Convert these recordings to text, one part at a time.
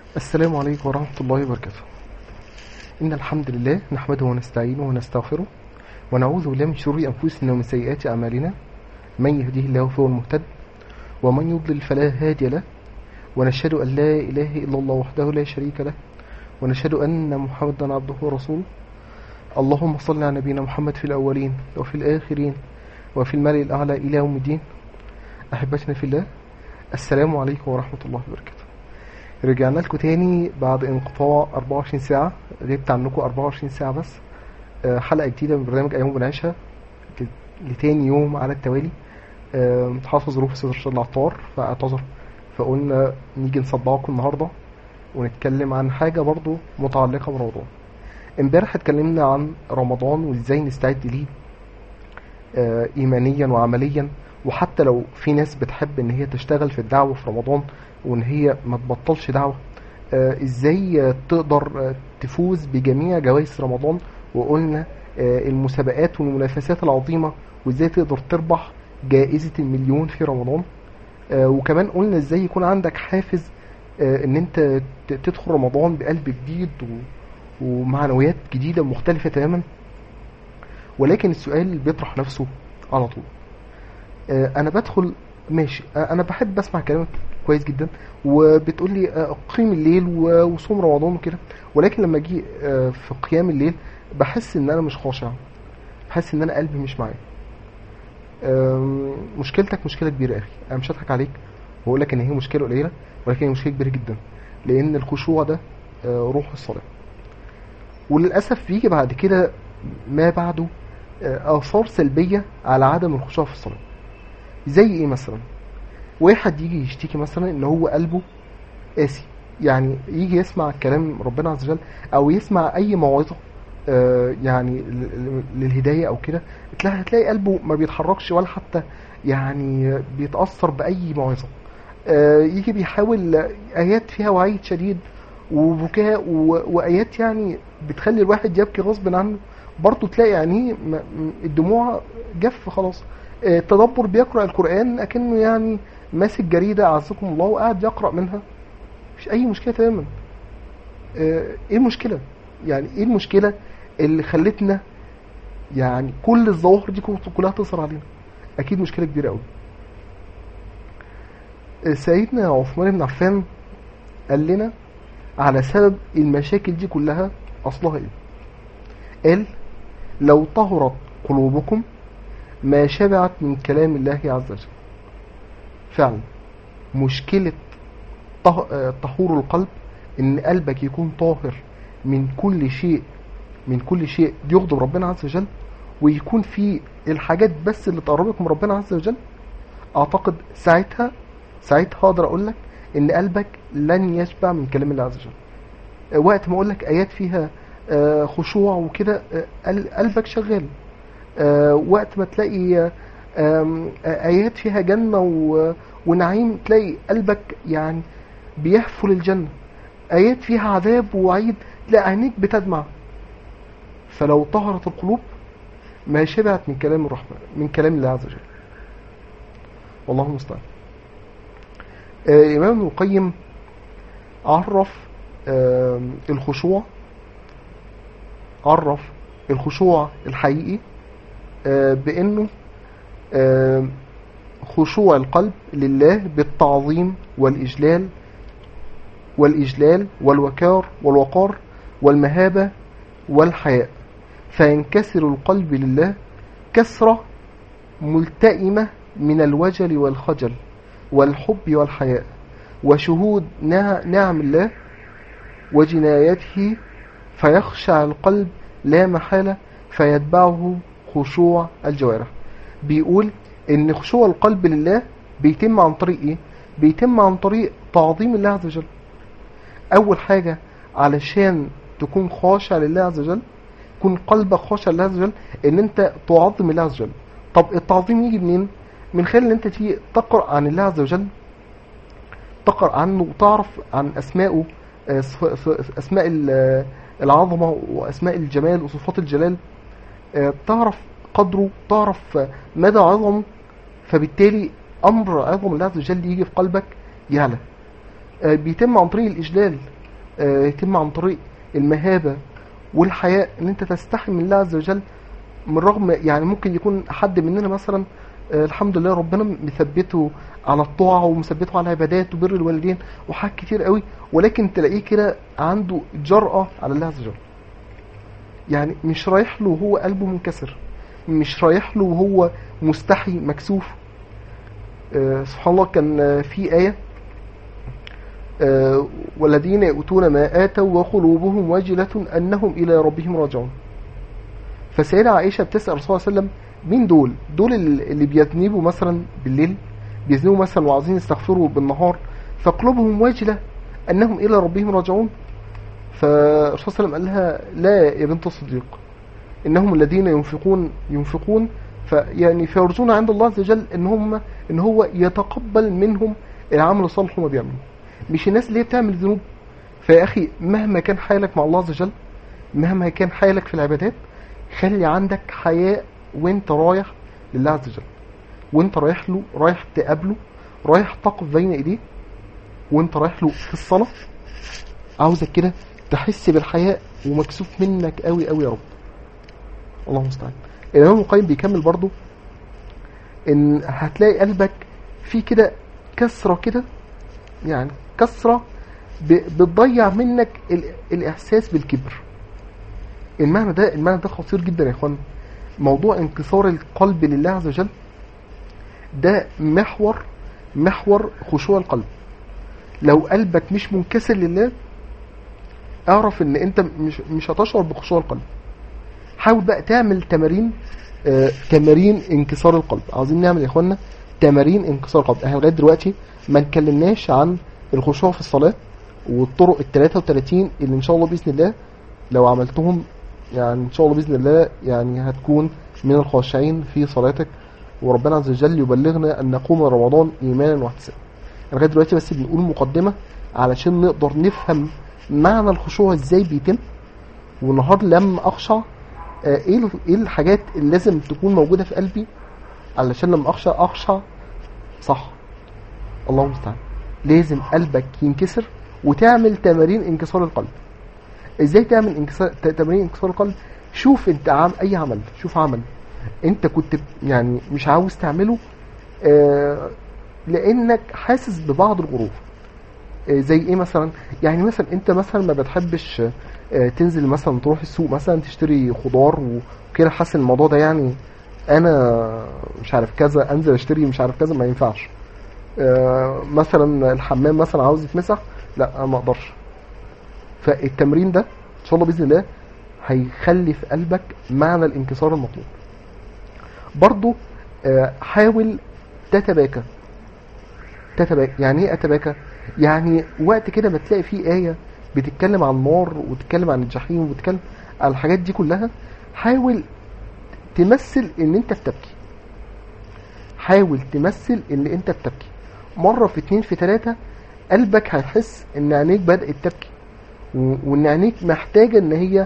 السلام عليكم ورحمة الله وبركاته إن الحمد لله نحمده ونستعينه ونستغفره ونعوذ بالله من شرور أنفسنا ومن سيئات أعمالنا من يهديه الله فهو المهتد ومن يضلل فلا هادي له ونشهد أن لا إله إلا الله وحده لا شريك له ونشهد أن محمدا عبده ورسوله اللهم صل على نبينا محمد في الأولين وفي الآخرين وفي الملأ الأعلى إلى يوم الدين أحبتنا في الله السلام عليكم ورحمة الله وبركاته رجعنا لكم تاني بعد انقطاع 24 ساعة غبت عنكم 24 ساعة بس آه، حلقة جديدة من برنامج أيام بنعيشها ل- لتاني يوم على التوالي آه، حصل ظروف استاذ العطار فاعتذر فقلنا نيجي نصدعكم النهاردة ونتكلم عن حاجة برضو متعلقة برمضان امبارح اتكلمنا عن رمضان وازاي نستعد ليه آه، ايمانيا وعمليا وحتى لو في ناس بتحب ان هي تشتغل في الدعوة في رمضان وان هي ما تبطلش دعوة آه، ازاي آه، تقدر آه، تفوز بجميع جوائز رمضان وقلنا آه، المسابقات والمنافسات العظيمة وازاي تقدر تربح جائزة المليون في رمضان آه، وكمان قلنا ازاي يكون عندك حافز آه، ان انت ت- تدخل رمضان بقلب جديد و- ومعنويات جديدة مختلفة تماما ولكن السؤال اللي بيطرح نفسه على طول آه، انا بدخل ماشي آه، انا بحب اسمع كلامك كويس جدا وبتقول لي آه، قيم الليل و- وصوم رمضان وكده ولكن لما اجي آه، في قيام الليل بحس ان انا مش خاشع بحس ان انا قلبي مش معايا آم، مشكلتك مشكله كبيره يا اخي انا مش هضحك عليك واقول لك ان هي مشكله قليله ولكن هي مشكله كبيره جدا لان الخشوع ده آه، روح الصلاه وللاسف بيجي بعد كده ما بعده آه، اثار سلبيه على عدم الخشوع في الصلاه زي ايه مثلا واحد يجي يشتكي مثلا ان هو قلبه قاسي يعني يجي يسمع كلام ربنا عز وجل او يسمع اي موعظه آه، يعني ل- ل- للهدايه او كده تلاقي هتلاقي قلبه ما بيتحركش ولا حتى يعني بيتاثر باي موعظه آه، يجي بيحاول ايات فيها وعيد شديد وبكاء و- وايات يعني بتخلي الواحد يبكي غصب عنه برضه تلاقي عينيه م- م- الدموع جف خلاص آه، التدبر بيقرا القران اكنه يعني ماسك جريده اعزكم الله وقاعد يقرا منها مفيش اي مشكله تماما آه، ايه المشكله يعني ايه المشكله اللي خلتنا يعني كل الظواهر دي كلها تظهر علينا اكيد مشكله كبيره قوي سيدنا عثمان بن عفان قال لنا على سبب المشاكل دي كلها اصلها ايه قال لو طهرت قلوبكم ما شبعت من كلام الله عز وجل فعلا مشكلة طه- آه، طهور القلب ان قلبك يكون طاهر من كل شيء من كل شيء يغضب ربنا عز وجل ويكون في الحاجات بس اللي تقربك من ربنا عز وجل اعتقد ساعتها ساعتها اقدر اقول لك ان قلبك لن يشبع من كلام الله عز وجل آه، وقت ما اقول لك ايات فيها آه، خشوع وكده آه، قل- قلبك شغال آه، وقت ما تلاقي آه، آم، آه، ايات فيها جنه و- ونعيم تلاقي قلبك يعني بيهفل الجنه ايات فيها عذاب ووعيد تلاقي عينيك بتدمع فلو طهرت القلوب ما شبعت من كلام الرحمن من كلام الله عز وجل والله المستعان آه، الامام ابن القيم عرف آم، الخشوع عرف الخشوع الحقيقي آه، بانه آه، خشوع القلب لله بالتعظيم والاجلال والاجلال والوكار والوقار والمهابه والحياء فينكسر القلب لله كسره ملتئمه من الوجل والخجل والحب والحياء وشهود نع- نعم الله وجنايته فيخشع القلب لا محالة فيتبعه خشوع الجوارح بيقول ان خشوع القلب لله بيتم عن طريق ايه بيتم عن طريق تعظيم الله عز وجل اول حاجة علشان تكون خاشع لله عز وجل يكون قلبك خاشع لله عز وجل ان انت تعظم الله عز وجل طب التعظيم يجي منين من خلال ان انت تيجي تقرأ عن الله عز وجل تقرأ عنه وتعرف عن اسمائه آه، صف- صف- اسماء ال- العظمه واسماء الجمال وصفات الجلال آه، تعرف قدره تعرف آه، مدى عظمه فبالتالي امر عظم الله عز وجل يجي في قلبك يعلى آه، بيتم عن طريق الاجلال آه، يتم عن طريق المهابة والحياء ان انت تستحي من الله عز وجل من رغم يعني ممكن يكون حد مننا مثلا آه، الحمد لله ربنا مثبته على الطاعة ومثبته على العبادات وبر الوالدين وحاجات كتير قوي ولكن تلاقيه كده عنده جرأة على الله عز وجل يعني مش رايح له وهو قلبه منكسر مش رايح له وهو مستحي مكسوف آه، سبحان الله كان آه، في آية آه، والذين يؤتون ما آتوا وقلوبهم وجلة أنهم إلى ربهم راجعون فسيدة عائشة بتسأل الرسول صلى الله عليه وسلم مين دول؟ دول اللي بيذنبوا مثلا بالليل بيذنبوا مثلا وعايزين يستغفروا بالنهار فقلوبهم وجلة أنهم إلى ربهم راجعون فالرسول صلى الله عليه وسلم قال لها لا يا بنت الصديق إنهم الذين ينفقون ينفقون فيعني فيرجون عند الله عز وجل إن هم إن هو يتقبل منهم العمل الصالح اللي هم بيعملوه مش الناس اللي هي بتعمل ذنوب فيا أخي مهما كان حالك مع الله عز وجل مهما كان حالك في العبادات خلي عندك حياء وانت رايح لله عز وجل وانت رايح له رايح تقابله رايح تقف بين ايديه وانت رايح له في الصلاة عاوزك كده تحس بالحياء ومكسوف منك قوي قوي يا رب الله المستعان الامام القيم بيكمل برضو ان هتلاقي قلبك فيه كده كسرة كده يعني كسرة ب- بتضيع منك ال- الاحساس بالكبر المعنى ده المعنى ده خطير جدا يا اخوان موضوع انكسار القلب لله عز وجل ده محور محور خشوع القلب لو قلبك مش منكسر لله اعرف ان انت مش مش هتشعر بخشوع القلب حاول بقى تعمل تمارين آه تمارين انكسار القلب عاوزين نعمل يا اخوانا تمارين انكسار القلب احنا لغايه دلوقتي ما اتكلمناش عن الخشوع في الصلاه والطرق ال 33 اللي ان شاء الله باذن الله لو عملتهم يعني ان شاء الله باذن الله يعني هتكون من الخاشعين في صلاتك وربنا عز وجل يبلغنا ان نقوم رمضان ايمانا واحتسابا لغايه دلوقتي بس بنقول مقدمه علشان نقدر نفهم معنى الخشوع ازاي بيتم والنهار لما اخشع آه، ايه ال- ايه الحاجات اللي لازم تكون موجوده في قلبي علشان لما اخشع اخشع صح الله المستعان لازم قلبك ينكسر وتعمل تمارين انكسار القلب ازاي تعمل انكسار ت- تمارين انكسار القلب شوف انت عام اي عمل شوف عمل انت كنت ب- يعني مش عاوز تعمله آه لانك حاسس ببعض الغرور آه زي ايه مثلا يعني مثلا انت مثلا ما بتحبش آه تنزل مثلا تروح السوق مثلا تشتري خضار وكده حاسس ان الموضوع ده يعني انا مش عارف كذا انزل اشتري مش عارف كذا ما ينفعش آه مثلا الحمام مثلا عاوز يتمسح لا أنا ما اقدرش فالتمرين ده ان شاء الله باذن الله هيخلي في قلبك معنى الانكسار المطلوب برضو آه، حاول تتباكى تتباكى يعني ايه اتباكى يعني وقت كده ما تلاقي فيه آية بتتكلم عن النار وتتكلم عن الجحيم وتتكلم عن الحاجات دي كلها حاول تمثل ان انت بتبكي حاول تمثل ان انت بتبكي مرة في اتنين في تلاتة قلبك هيحس ان عينيك بدأت تبكي و- وان عينيك محتاجة ان هي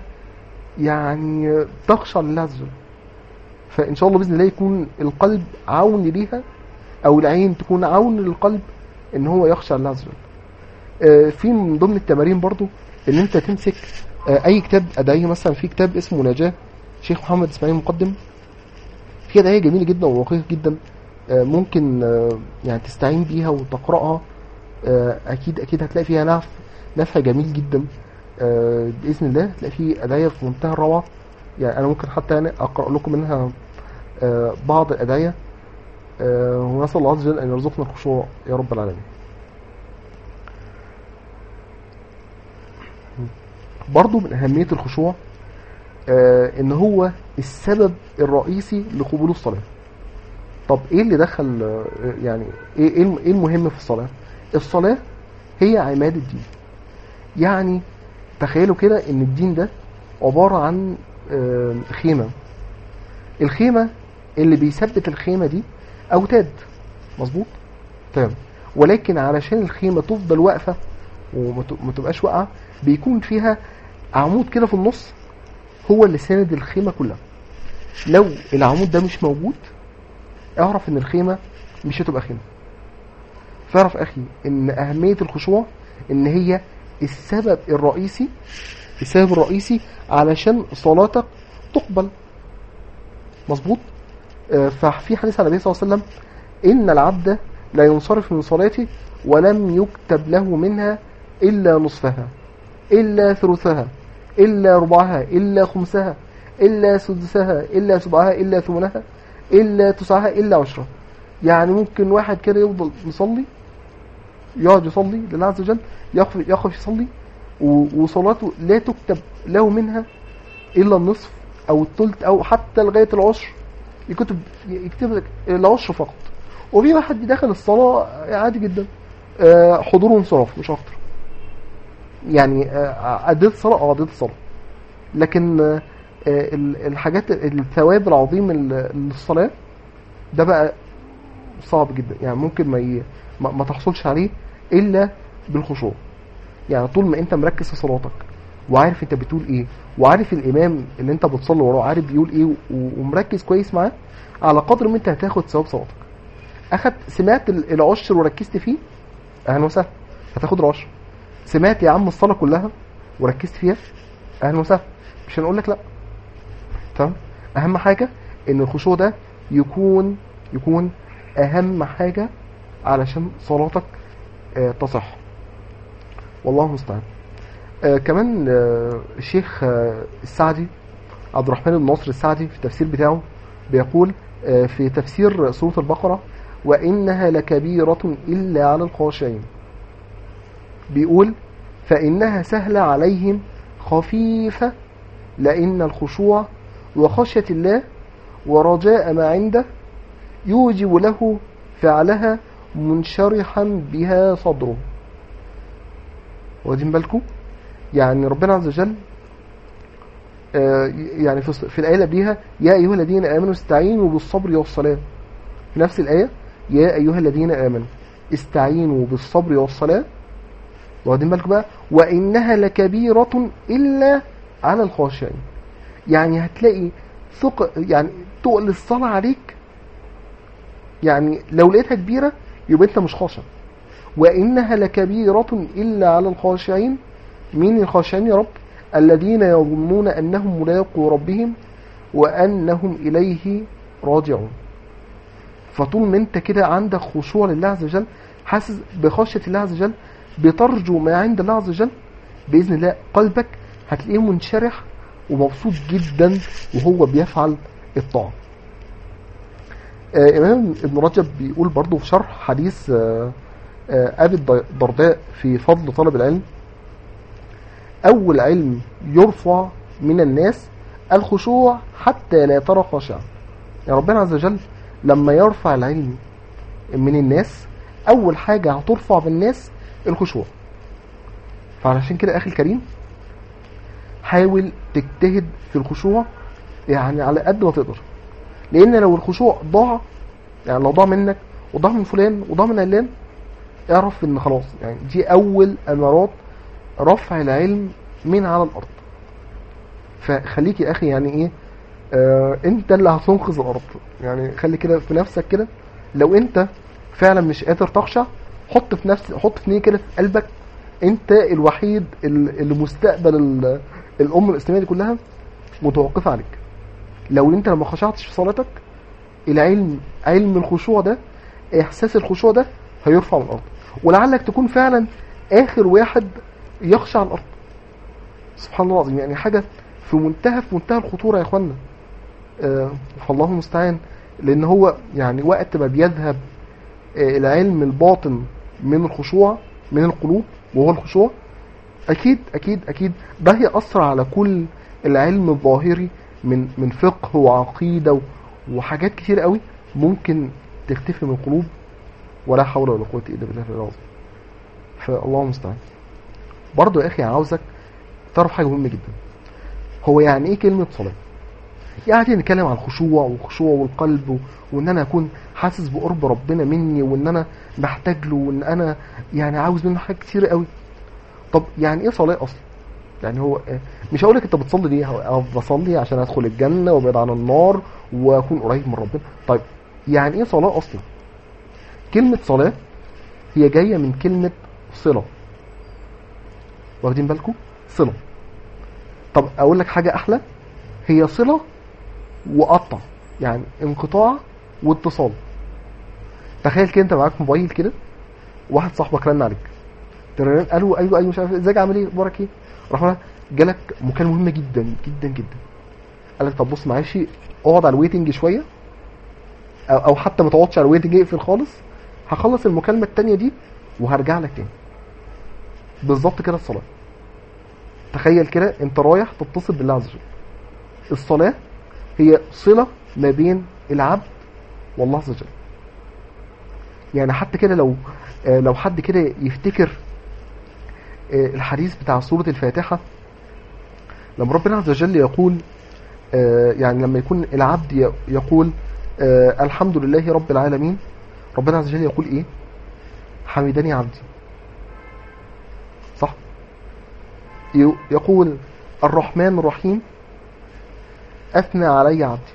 يعني تخشع لله عز وجل فان شاء الله باذن الله يكون القلب عون ليها او العين تكون عون للقلب ان هو يخشع لله عز وجل آه، في من ضمن التمارين برضو ان انت تمسك آه، اي كتاب ادعيه مثلا في كتاب اسمه نجاة شيخ محمد اسماعيل مقدم في ادعية جميلة جدا ورقيقة جدا آه، ممكن آه، يعني تستعين بيها وتقرأها آه، اكيد اكيد هتلاقي فيها نفع نفع جميل جدا آه، باذن الله هتلاقي فيه ادعية في منتهى الروعة يعني انا ممكن حتى يعني اقرأ لكم منها آه، بعض الادعية آه، ونسأل الله عز وجل ان يرزقنا الخشوع يا رب العالمين برضو من أهمية الخشوع آه إن هو السبب الرئيسي لقبول الصلاة طب إيه اللي دخل آه يعني إيه إيه الم- إيه المهم في الصلاة الصلاة هي عماد الدين يعني تخيلوا كده إن الدين ده عبارة عن آه خيمة الخيمة اللي بيثبت الخيمة دي أوتاد مظبوط تمام ولكن علشان الخيمة تفضل واقفة وما ت- ما تبقاش واقعة بيكون فيها عمود كده في النص هو اللي ساند الخيمة كلها لو العمود ده مش موجود اعرف ان الخيمة مش هتبقى خيمة فاعرف اخي ان اهمية الخشوع ان هي السبب الرئيسي السبب الرئيسي علشان صلاتك تقبل مظبوط آه، ففي حديث عن النبي صلى الله عليه وسلم ان العبد لا ينصرف من صلاته ولم يكتب له منها الا نصفها الا ثلثها الا ربعها الا خمسها الا سدسها الا سبعها الا ثمنها الا تسعها الا عشرة يعني ممكن واحد كده يفضل يصلي يقعد يصلي لله عز وجل يقف يقف يصلي و- وصلاته لا تكتب له منها الا النصف او الثلث او حتى لغايه العشر يكتب يكتب لك العشر فقط وفي واحد داخل الصلاه عادي جدا آه، حضور وانصراف مش اكتر يعني آه، اديت الصلاه اه اديت الصلاه لكن آه، آه، ال- الحاجات الثواب العظيم ال- للصلاه ده بقى صعب جدا يعني ممكن ما ي... ما ما تحصلش عليه الا بالخشوع يعني طول ما انت مركز في صلاتك وعارف انت بتقول ايه وعارف الامام اللي انت بتصلي وراه عارف بيقول ايه و- ومركز كويس معاه على قدر ما انت هتاخد ثواب صلاتك اخدت سمعت ال- العشر وركزت فيه اهلا وسهلا هتاخد العشر سمعت يا عم الصلاه كلها وركزت فيها اهلا وسهلا مش هنقول لك لا تمام اهم حاجه ان الخشوع ده يكون يكون اهم حاجه علشان صلاتك آه، تصح والله المستعان آه، كمان آه، الشيخ آه، السعدي عبد الرحمن الناصر السعدي في التفسير بتاعه بيقول آه، في تفسير سورة البقرة وإنها لكبيرة إلا على الخاشعين بيقول فإنها سهلة عليهم خفيفة لأن الخشوع وخشية الله ورجاء ما عنده يوجب له فعلها منشرحا بها صدره واخدين بالكم يعني ربنا عز وجل آه، يعني في في الآية اللي قبليها يا أيها الذين آمنوا استعينوا بالصبر والصلاة في نفس الآية يا أيها الذين آمنوا استعينوا بالصبر والصلاة واخدين بالكم بقى وإنها لكبيرة إلا على الخاشعين يعني هتلاقي ثق يعني تقل الصلاة عليك يعني لو لقيتها كبيرة يبقى أنت مش خاشع وإنها لكبيرة إلا على الخاشعين مين الخاشعين يا رب الذين يظنون أنهم ملاقوا ربهم وأنهم إليه راجعون فطول ما انت كده عندك خشوع لله عز وجل حاسس بخشية الله عز وجل بترجو ما عند الله عز وجل بإذن الله قلبك هتلاقيه منشرح ومبسوط جدا وهو بيفعل الطاعة آه إمام ابن رجب بيقول برضو في شرح حديث آه آه أبي الدرداء في فضل طلب العلم أول علم يرفع من الناس الخشوع حتى لا ترى خاشعا يعني ربنا عز وجل لما يرفع العلم من الناس أول حاجة هترفع بالناس الخشوع فعلشان كده أخي الكريم حاول تجتهد في الخشوع يعني على قد ما تقدر لأن لو الخشوع ضاع يعني لو ضاع منك وضاع من فلان وضاع من علان اعرف ان خلاص يعني دي أول أمارات رفع العلم من على الأرض فخليك يا أخي يعني إيه آه انت اللي هتنقذ الارض يعني خلي كده في نفسك كده لو انت فعلا مش قادر تخشع حط في نفس حط في نيه كده في قلبك انت الوحيد ال- اللي مستقبل ال- الامه الاسلاميه دي كلها متوقفه عليك لو انت لما خشعتش في صلاتك العلم علم الخشوع ده احساس الخشوع ده هيرفع من الارض ولعلك تكون فعلا اخر واحد يخشع على الارض سبحان الله العظيم يعني حاجه في منتهى في منتهى الخطوره يا اخوانا آه، فالله المستعان لان هو يعني وقت ما بيذهب آه، العلم الباطن من الخشوع من القلوب وهو الخشوع اكيد اكيد اكيد ده هيأثر على كل العلم الظاهري من من فقه وعقيده و- وحاجات كتير قوي ممكن تختفي من القلوب ولا حول ولا قوه الا بالله العلي العظيم فالله المستعان برضه يا اخي عاوزك تعرف حاجه مهمه جدا هو يعني ايه كلمه صلاه يعني نتكلم عن الخشوع والخشوع والقلب و... وان انا اكون حاسس بقرب ربنا مني وان انا محتاج له وان انا يعني عاوز منه حاجات كتير قوي طب يعني ايه صلاه اصلا يعني هو آه، مش هقول لك انت بتصلي ليه هو- أه بصلي عشان ادخل الجنه وابعد عن النار واكون قريب من ربنا طيب يعني ايه صلاه اصلا كلمه صلاه هي جايه من كلمه صله واخدين بالكم صله طب اقول لك حاجه احلى هي صله وقطع يعني انقطاع واتصال تخيل كده انت معاك موبايل كده واحد صاحبك رن عليك ترن قال له ايوه ايوه مش عارف إيه، ازيك عامل ايه اخبارك ايه راح قال جالك مكالمه مهمه جدا جدا جدا قال لك طب بص معلش اقعد على الويتنج شويه او او حتى ما تقعدش على الويتنج اقفل خالص هخلص المكالمه التانيه دي وهرجع لك تاني بالظبط كده الصلاه تخيل كده انت رايح تتصل بالله عز وجل الصلاه هي صله ما بين العبد والله عز وجل يعني حتى كده لو آه، لو حد كده يفتكر آه، الحديث بتاع سورة الفاتحة لما ربنا عز وجل يقول آه، يعني لما يكون العبد ي- يقول آه، الحمد لله رب العالمين ربنا عز وجل يقول ايه حمدني عبدي صح ي- يقول الرحمن الرحيم أثنى علي عبدي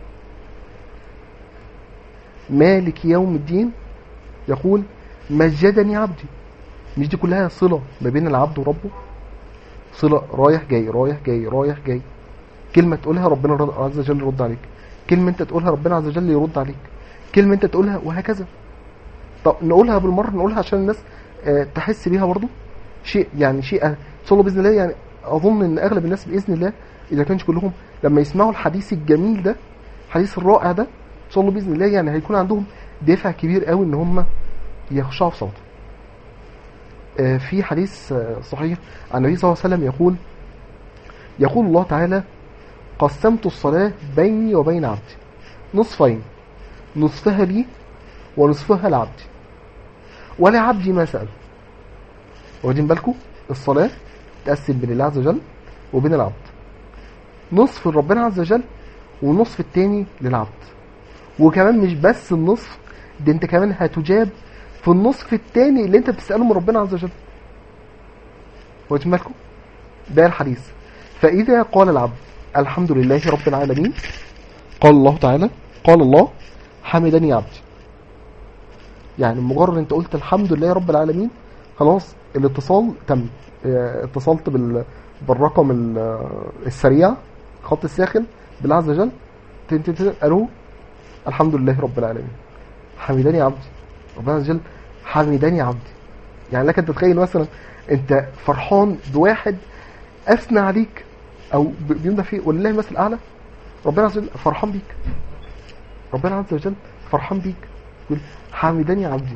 مالك يوم الدين يقول مجدني عبدي مش دي كلها صلة ما بين العبد وربه صلة رايح جاي رايح جاي رايح جاي كلمة تقولها ربنا رد- عز وجل يرد عليك كلمة انت تقولها ربنا عز وجل يرد عليك كلمة انت تقولها وهكذا طب نقولها بالمرة نقولها عشان الناس آه، تحس بيها برضو شيء يعني شيء ان شاء الله باذن الله يعني اظن ان اغلب الناس باذن الله اذا كانش كلهم لما يسمعوا الحديث الجميل ده الحديث الرائع ده ان شاء الله باذن الله يعني هيكون عندهم دافع كبير قوي ان هم يخشعوا في صوته آه، في حديث آه، صحيح عن النبي صلى الله عليه وسلم يقول يقول الله تعالى قسمت الصلاة بيني وبين عبدي نصفين نصفها لي ونصفها لعبدي ولعبدي ما سأل واخدين بالكم الصلاة تقسم بين الله عز وجل وبين العبد نصف لربنا عز وجل والنصف التاني للعبد وكمان مش بس النصف ده انت كمان هتجاب في النصف التاني اللي انت بتسأله من ربنا عز وجل واخدين بالكم ده الحديث فإذا قال العبد الحمد لله رب العالمين قال الله تعالى قال الله حمدني عبدي يعني مجرد انت قلت الحمد لله رب العالمين خلاص الاتصال تم اه، اتصلت بال بالرقم ال- السريع خط الساخن بالله عز وجل تن- تن- تن- الو الحمد لله رب العالمين حمدني عبدي ربنا عز وجل حمدني عبدي يعني لك انت تتخيل مثلا انت فرحان بواحد اثنى عليك او ب- بيمدح فيه ولله المثل الاعلى ربنا عز وجل فرحان بيك ربنا عز وجل فرحان بيك يقول حمدني عبدي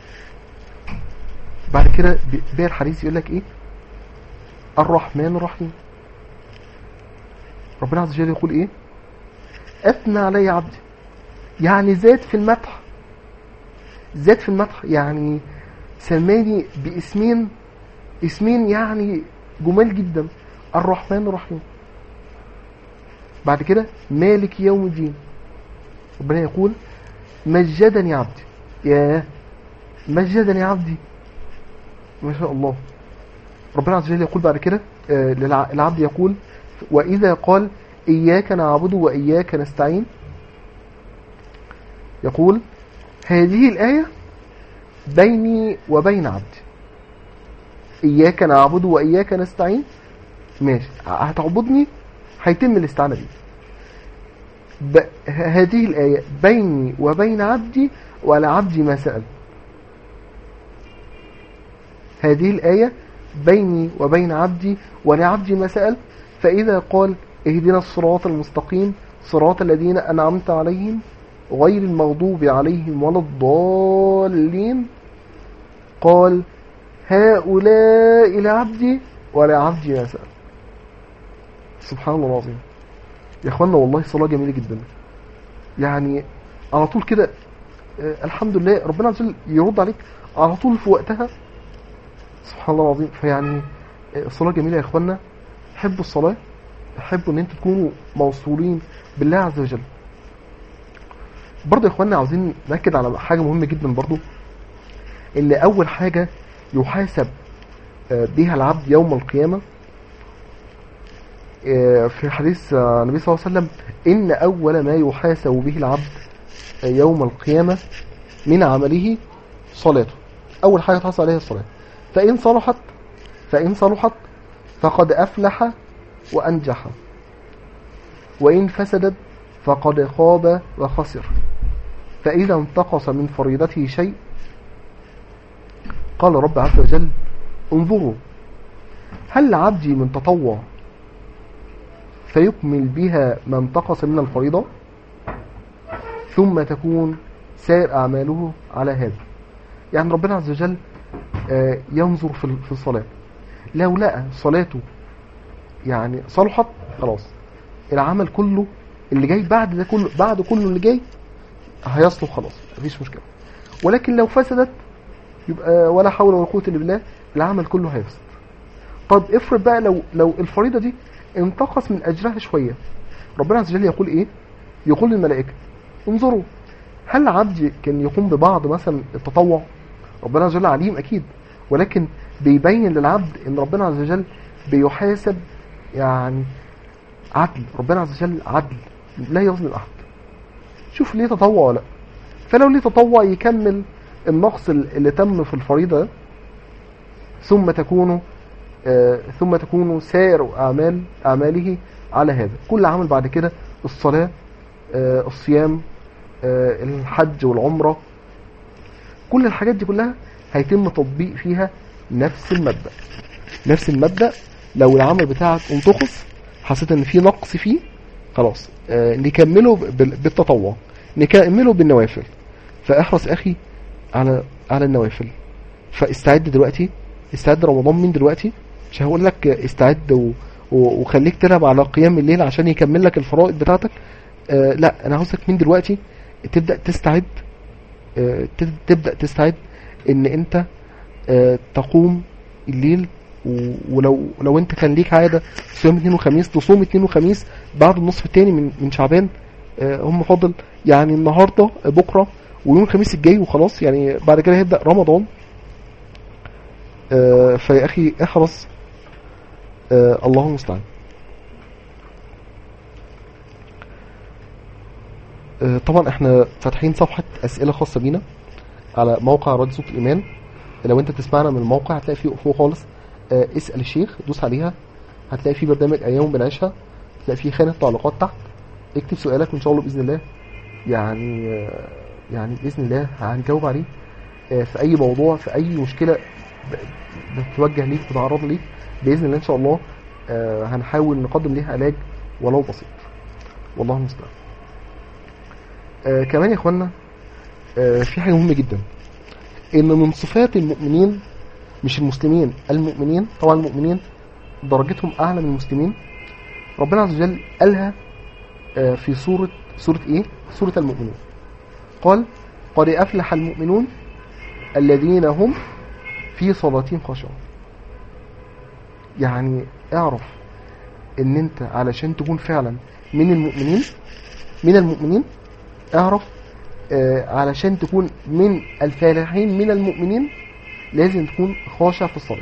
بعد كده بي- باقي الحديث يقول لك ايه الرحمن الرحيم ربنا عز وجل يقول ايه اثنى علي عبدي يعني زاد في المدح زاد في المدح يعني سماني باسمين اسمين يعني جمال جدا الرحمن الرحيم بعد كده مالك يوم الدين ربنا يقول مجدني عبدي ياه مجدني عبدي ما شاء الله ربنا عز وجل يقول بعد كده آه، للع- العبد يقول وإذا قال إياك نعبد وإياك نستعين يقول هذه الآية بيني وبين عبدي إياك نعبد وإياك نستعين ماشي هتعبدني هيتم الاستعانة بي ب... ه- هذه الآية بيني وبين عبدي وعلى عبدي ما سأل هذه الآية بيني وبين عبدي ولعبدي ما سأل فإذا قال اهدنا الصراط المستقيم صراط الذين أنعمت عليهم غير المغضوب عليهم ولا الضالين قال هؤلاء لعبدي ولعبدي ما سأل سبحان الله العظيم يا اخوانا والله صلاة جميلة جدا يعني على طول كده آه، الحمد لله ربنا عز وجل يرد عليك على طول في وقتها سبحان الله العظيم فيعني آه، الصلاة جميلة يا اخوانا حبوا الصلاة حبوا ان انتوا تكونوا موصولين بالله عز وجل برضه يا اخوانا عاوزين نأكد على حاجة مهمة جدا برضه ان اول حاجة يحاسب آه، بها العبد يوم القيامة آه، في حديث آه، النبي صلى الله عليه وسلم إن أول ما يحاسب به العبد آه، يوم القيامة من عمله صلاته أول حاجة تحصل عليها الصلاة فإن صلحت فإن صلحت فقد أفلح وأنجح وإن فسدت فقد خاب وخسر فإذا انتقص من فريضته شيء قال رب عز وجل انظروا هل عبدي من تطوع فيكمل بها ما انتقص من الفريضة ثم تكون سائر أعماله على هذا يعني ربنا عز وجل آه، ينظر في في الصلاة لو لقى صلاته يعني صلحت خلاص العمل كله اللي جاي بعد ده كله بعد كله اللي جاي هيصلح خلاص مفيش مشكلة ولكن لو فسدت يبقى ولا حول ولا قوة الا بالله العمل كله هيفسد طب افرض بقى لو لو الفريضة دي انتقص من اجرها شوية ربنا عز وجل يقول ايه يقول للملائكة انظروا هل عبدي كان يقوم ببعض مثلا التطوع ربنا عز وجل عليم اكيد ولكن بيبين للعبد ان ربنا عز وجل بيحاسب يعني عدل ربنا عز وجل عدل لا يظلم احد شوف ليه تطوع ولا لا فلو ليه تطوع يكمل النقص اللي تم في الفريضة ثم تكون آه ثم تكون سائر أعمال أعماله على هذا كل عمل بعد كده الصلاة آه الصيام آه الحج والعمرة كل الحاجات دي كلها هيتم تطبيق فيها نفس المبدأ نفس المبدأ لو العمل بتاعك انتقص حسيت ان في نقص فيه خلاص آه نكمله بالتطوع نكمله بالنوافل فاحرص اخي على على النوافل فاستعد دلوقتي استعد رمضان من دلوقتي مش هقول لك استعد و... و... وخليك تلعب على قيام الليل عشان يكمل لك الفرائض بتاعتك آه لا انا عاوزك من دلوقتي تبدا تستعد آه تبدا تستعد ان انت آه تقوم الليل ولو لو انت كان ليك عاده صيام اثنين وخميس تصوم اثنين وخميس بعد النصف الثاني من من شعبان آه هم فاضل يعني النهارده بكره ويوم الخميس الجاي وخلاص يعني بعد كده هيبدا رمضان آه فيا اخي احرص آه الله المستعان آه طبعا احنا فاتحين صفحه اسئله خاصه بينا على موقع راديو صوت الايمان لو انت تسمعنا من الموقع هتلاقي فيه فوق خالص آه اسال الشيخ دوس عليها هتلاقي فيه برنامج ايام بنعيشها هتلاقي فيه خانه تعليقات تحت اكتب سؤالك وان شاء الله باذن الله يعني آه يعني باذن الله هنجاوب عليه آه في اي موضوع في اي مشكله بتتوجه ليك بتعرض ليك باذن الله ان شاء الله آه هنحاول نقدم ليها علاج ولو بسيط والله المستعان آه كمان يا اخوانا آه في حاجه مهمه جدا ان من صفات المؤمنين مش المسلمين المؤمنين طبعا المؤمنين درجتهم اعلى من المسلمين ربنا عز وجل قالها آه في سوره سوره ايه سوره المؤمنين قال قد افلح المؤمنون الذين هم في صلاتهم خاشعون يعني اعرف ان انت علشان تكون فعلا من المؤمنين من المؤمنين اعرف آه علشان تكون من الفالحين من المؤمنين لازم تكون خاشع في الصلاة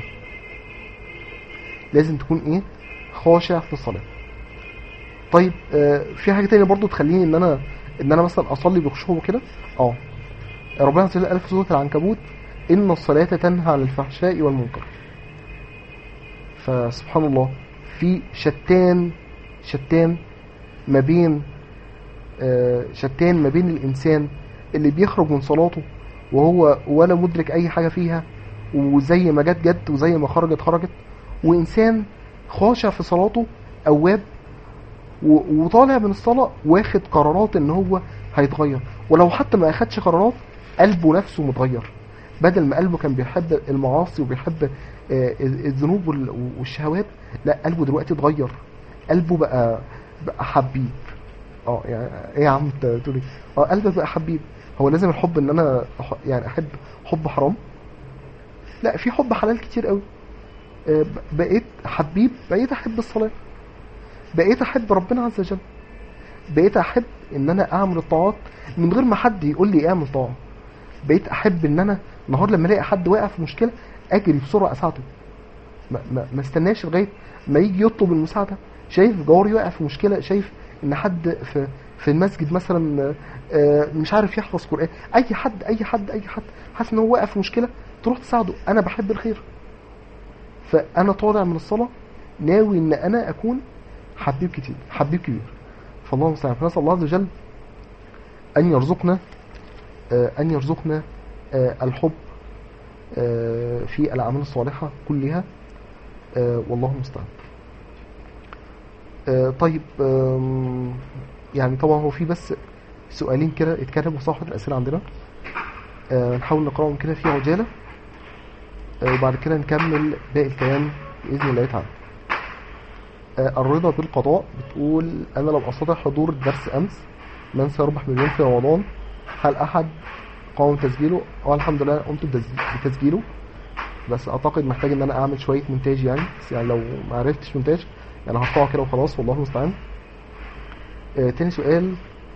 لازم تكون ايه خاشع في الصلاة طيب آه في حاجة تانية برضو تخليني ان انا ان انا مثلا اصلي بخشوع وكده اه ربنا عز وجل قال في سورة العنكبوت إن الصلاة تنهى عن الفحشاء والمنكر فسبحان الله في شتان شتان ما بين آه شتان ما بين الإنسان اللي بيخرج من صلاته وهو ولا مدرك أي حاجة فيها وزي ما جت جت وزي ما خرجت خرجت وإنسان خاشع في صلاته أواب وطالع من الصلاة واخد قرارات ان هو هيتغير ولو حتى ما اخدش قرارات قلبه نفسه متغير بدل ما قلبه كان بيحب المعاصي وبيحب الذنوب والشهوات لا قلبه دلوقتي اتغير قلبه بقى بقى حبيب اه يعني ايه يا عم انت بتقول ايه اه قلبك بقى حبيب هو لازم الحب ان انا يعني احب حب حرام لا في حب حلال كتير قوي بقيت حبيب بقيت احب الصلاه بقيت احب ربنا عز وجل بقيت احب ان انا اعمل الطاعات من غير ما حد يقول لي اعمل طاعه بقيت احب ان انا النهارده لما الاقي حد واقع في مشكله اجري بسرعه اساعده ما, ما, ما استناش لغايه ما يجي يطلب المساعده شايف جاري واقع في مشكله شايف ان حد في في المسجد مثلا مش عارف يحفظ قران اي حد اي حد اي حد حاسس ان هو واقع في مشكله تروح تساعده انا بحب الخير فانا طالع من الصلاه ناوي ان انا اكون حبيب كتير حبيب كبير فالله المستعان فنسال الله عز وجل ان يرزقنا آه، ان يرزقنا آه، الحب آه، في الاعمال الصالحه كلها آه، والله المستعان آه، طيب آم، يعني طبعا هو في بس سؤالين كده اتكتبوا صفحه الاسئله عندنا آه، نحاول نقراهم كده في عجاله آه، وبعد كده نكمل باقي الكلام باذن الله تعالى آه، الرضا بالقضاء بتقول انا لم استطع حضور الدرس امس من سيربح مليون في رمضان هل احد قام تسجيله اه الحمد لله قمت بتسج- بتسجيله بس اعتقد محتاج ان انا اعمل شويه مونتاج يعني بس يعني لو ما عرفتش مونتاج يعني هقطعه كده وخلاص والله المستعان آه تاني سؤال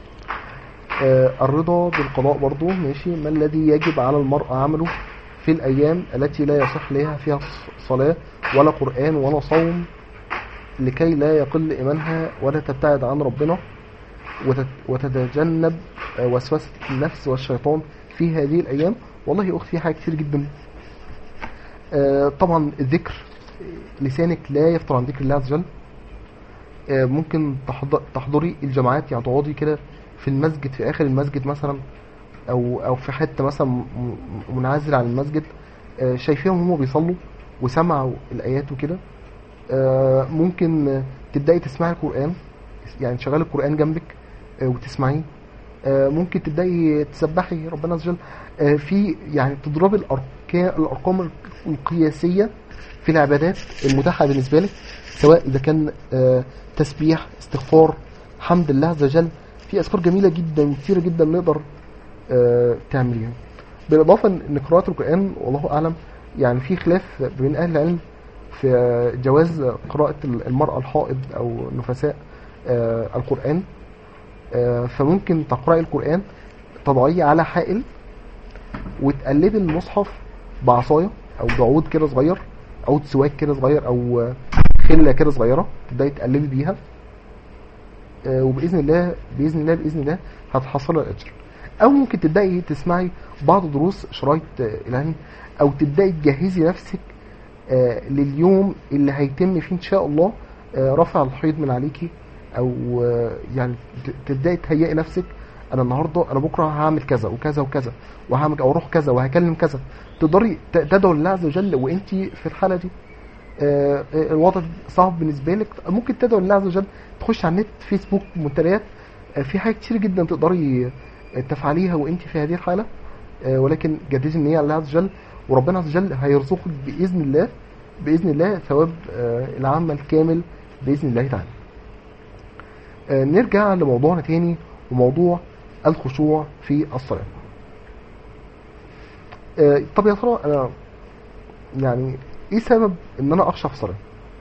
آه الرضا بالقضاء برضو ماشي ما الذي يجب على المرء عمله في الايام التي لا يصح لها فيها ص- صلاه ولا قران ولا صوم لكي لا يقل ايمانها ولا تبتعد عن ربنا وتت- وتتجنب آه، وسوسه النفس والشيطان في هذه الايام والله يا اختي في حاجات كتير جدا آه، طبعا الذكر لسانك لا يفطر عن ذكر الله عز وجل آه، ممكن تحض- تحضري الجماعات يعني تقعدي كده في المسجد في اخر المسجد مثلا او او في حته مثلا م- م- منعزل عن المسجد آه، شايفيهم هم بيصلوا وسمعوا الايات وكده آه، ممكن آه، تبداي تسمعي القران يعني تشغلي القران جنبك آه، وتسمعيه آه، ممكن تبداي تسبحي ربنا عز وجل آه، في يعني تضربي الاركان الارقام القياسيه في العبادات المتاحه بالنسبه لك سواء اذا كان آه، تسبيح استغفار حمد لله عز وجل في اذكار جميله جدا كثيره جدا نقدر آه، تعمليها بالاضافه ان قراءه القران والله اعلم يعني في خلاف بين اهل العلم في جواز قراءه المراه الحائض او النفساء آه، القران آه، فممكن تقرأي القرآن تضعيه على حائل وتقلبي المصحف بعصاية أو بعود كده صغير عود سواك كده صغير أو آه، خلة كده صغيرة تبدأي تقلبي بيها آه، وبإذن الله بإذن الله بإذن الله هتحصل الأجر أو ممكن تبدأي تسمعي بعض دروس شرايط آه، إلهي أو تبدأي تجهزي نفسك آه، لليوم اللي هيتم فيه إن شاء الله آه، رفع الحيض من عليكي او آه، يعني ت- تبداي تهيئي نفسك انا النهارده انا بكره هعمل كذا وكذا وكذا وهعمل او اروح كذا وهكلم كذا تقدري ت- تدعو لله عز وجل وانت في الحاله دي آه، آه، الوضع صعب بالنسبه لك ممكن تدعو لله عز وجل تخش على النت فيسبوك منتديات آه، في حاجات كتير جدا تقدري آه، تفعليها وانت في هذه الحاله آه، ولكن جددي النيه على الله عز وجل وربنا عز وجل هيرزقك باذن الله باذن الله ثواب آه، العمل الكامل باذن الله تعالى آه، نرجع لموضوعنا تاني وموضوع الخشوع في الصلاة آه، طب يا ترى انا يعني ايه سبب ان انا اخشع في الصلاة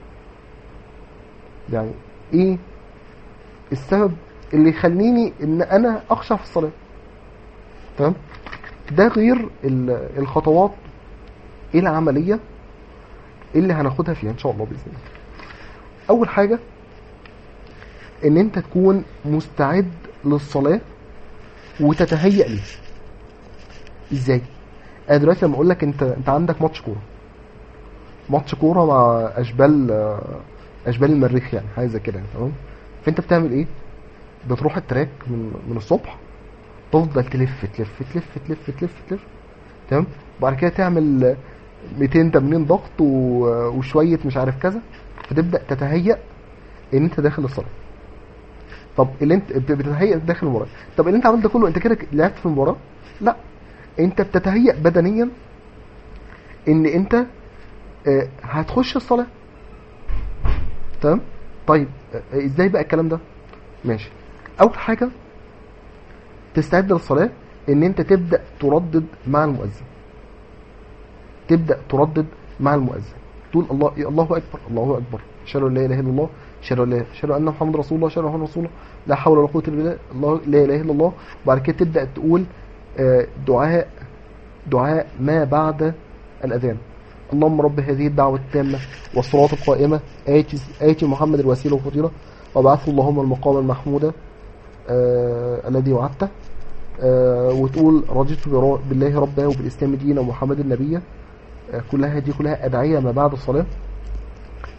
يعني ايه السبب اللي يخليني ان انا اخشع في الصلاة تمام ده غير ال- الخطوات العملية اللي هناخدها فيها ان شاء الله باذن الله اول حاجة ان انت تكون مستعد للصلاة وتتهيأ ليه ازاي انا دلوقتي لما اقول لك انت انت عندك ماتش كوره ماتش كوره مع اشبال آه، اشبال المريخ يعني حاجه زي كده يعني، تمام فانت بتعمل ايه بتروح التراك من من الصبح تفضل تلف تلف تلف تلف تلف تلف تمام وبعد كده تعمل آه، 200 تمرين ضغط و- وشويه مش عارف كذا فتبدا تتهيأ ان انت داخل الصلاه طب اللي انت بت- بتتهيأ داخل المباراه طب اللي انت عملت ده كله انت كده لعبت في المباراه لا انت بتتهيأ بدنيا ان انت آه، هتخش الصلاه تمام طيب آه، ازاي بقى الكلام ده ماشي اول حاجه تستعد للصلاه ان انت تبدا تردد مع المؤذن تبدا تردد مع المؤذن تقول الله الله اكبر الله اكبر اشهد ان لا اله الا الله اشهد ان لا اشهد ان محمد رسول الله اشهد ان محمد رسول الله لا حول ولا قوه الا بالله الله لا اله الا الله وبعد كده تبدا تقول آه، دعاء دعاء ما بعد الاذان اللهم رب هذه الدعوة التامة والصلاة القائمة آتي, آتي محمد الوسيلة والفضيلة وابعثه اللهم المقام المحمود آه الذي وعدته آه وتقول رضيت برا- بالله ربا وبالإسلام دينا ومحمد النبي آه كلها دي كلها أدعية ما بعد الصلاة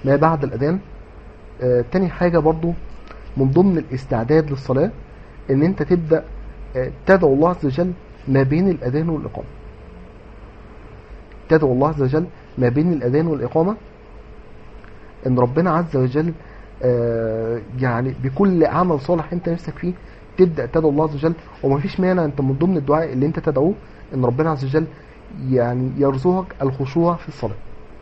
ما بعد الاذان آه تاني حاجه برضو من ضمن الاستعداد للصلاه ان انت تبدا آه تدعو الله عز وجل ما بين الاذان والاقامه تدعو الله عز وجل ما بين الاذان والاقامه ان ربنا عز وجل آه يعني بكل عمل صالح انت نفسك فيه تبدا تدعو الله عز وجل ومفيش مانع انت من ضمن الدعاء اللي انت تدعوه ان ربنا عز وجل يعني يرزقك الخشوع في الصلاه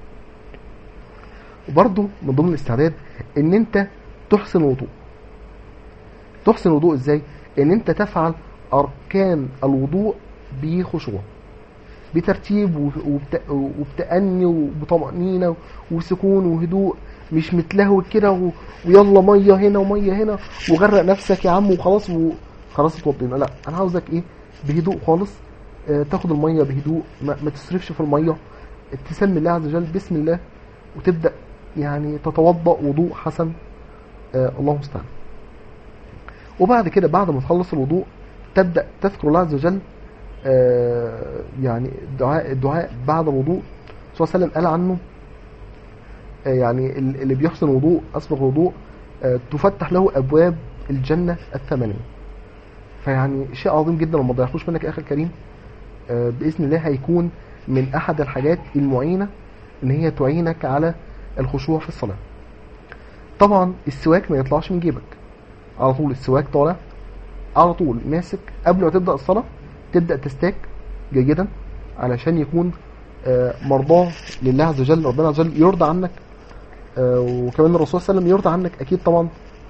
وبرضه من ضمن الاستعداد ان انت تحسن الوضوء تحسن الوضوء ازاي ان انت تفعل اركان الوضوء بخشوع بترتيب وبت... وبتأني وبطمأنينة وسكون وهدوء مش متلهوج كده و... ويلا ميه هنا وميه هنا وغرق نفسك يا عم وخلاص وخلاص اتوضينا لا انا عاوزك ايه بهدوء خالص آه تاخد الميه بهدوء ما, ما تصرفش في الميه تسمي الله عز وجل بسم الله وتبدا يعني تتوضا وضوء حسن آه الله المستعان وبعد كده بعد ما تخلص الوضوء تبدا تذكر الله عز وجل آه يعني الدعاء الدعاء بعد الوضوء صلى الله عليه وسلم قال عنه آه يعني اللي بيحسن وضوء اسبغ وضوء آه تفتح له ابواب الجنه الثمانيه فيعني شيء عظيم جدا وما تضيعوش منك يا اخي الكريم باذن الله هيكون من احد الحاجات المعينه ان هي تعينك على الخشوع في الصلاه طبعا السواك ما يطلعش من جيبك على طول السواك طالع على طول ماسك قبل ما تبدا الصلاه تبدا تستاك جيدا علشان يكون مرضاه لله عز وجل ربنا عز وجل يرضى عنك وكمان الرسول صلى الله عليه وسلم يرضى عنك اكيد طبعا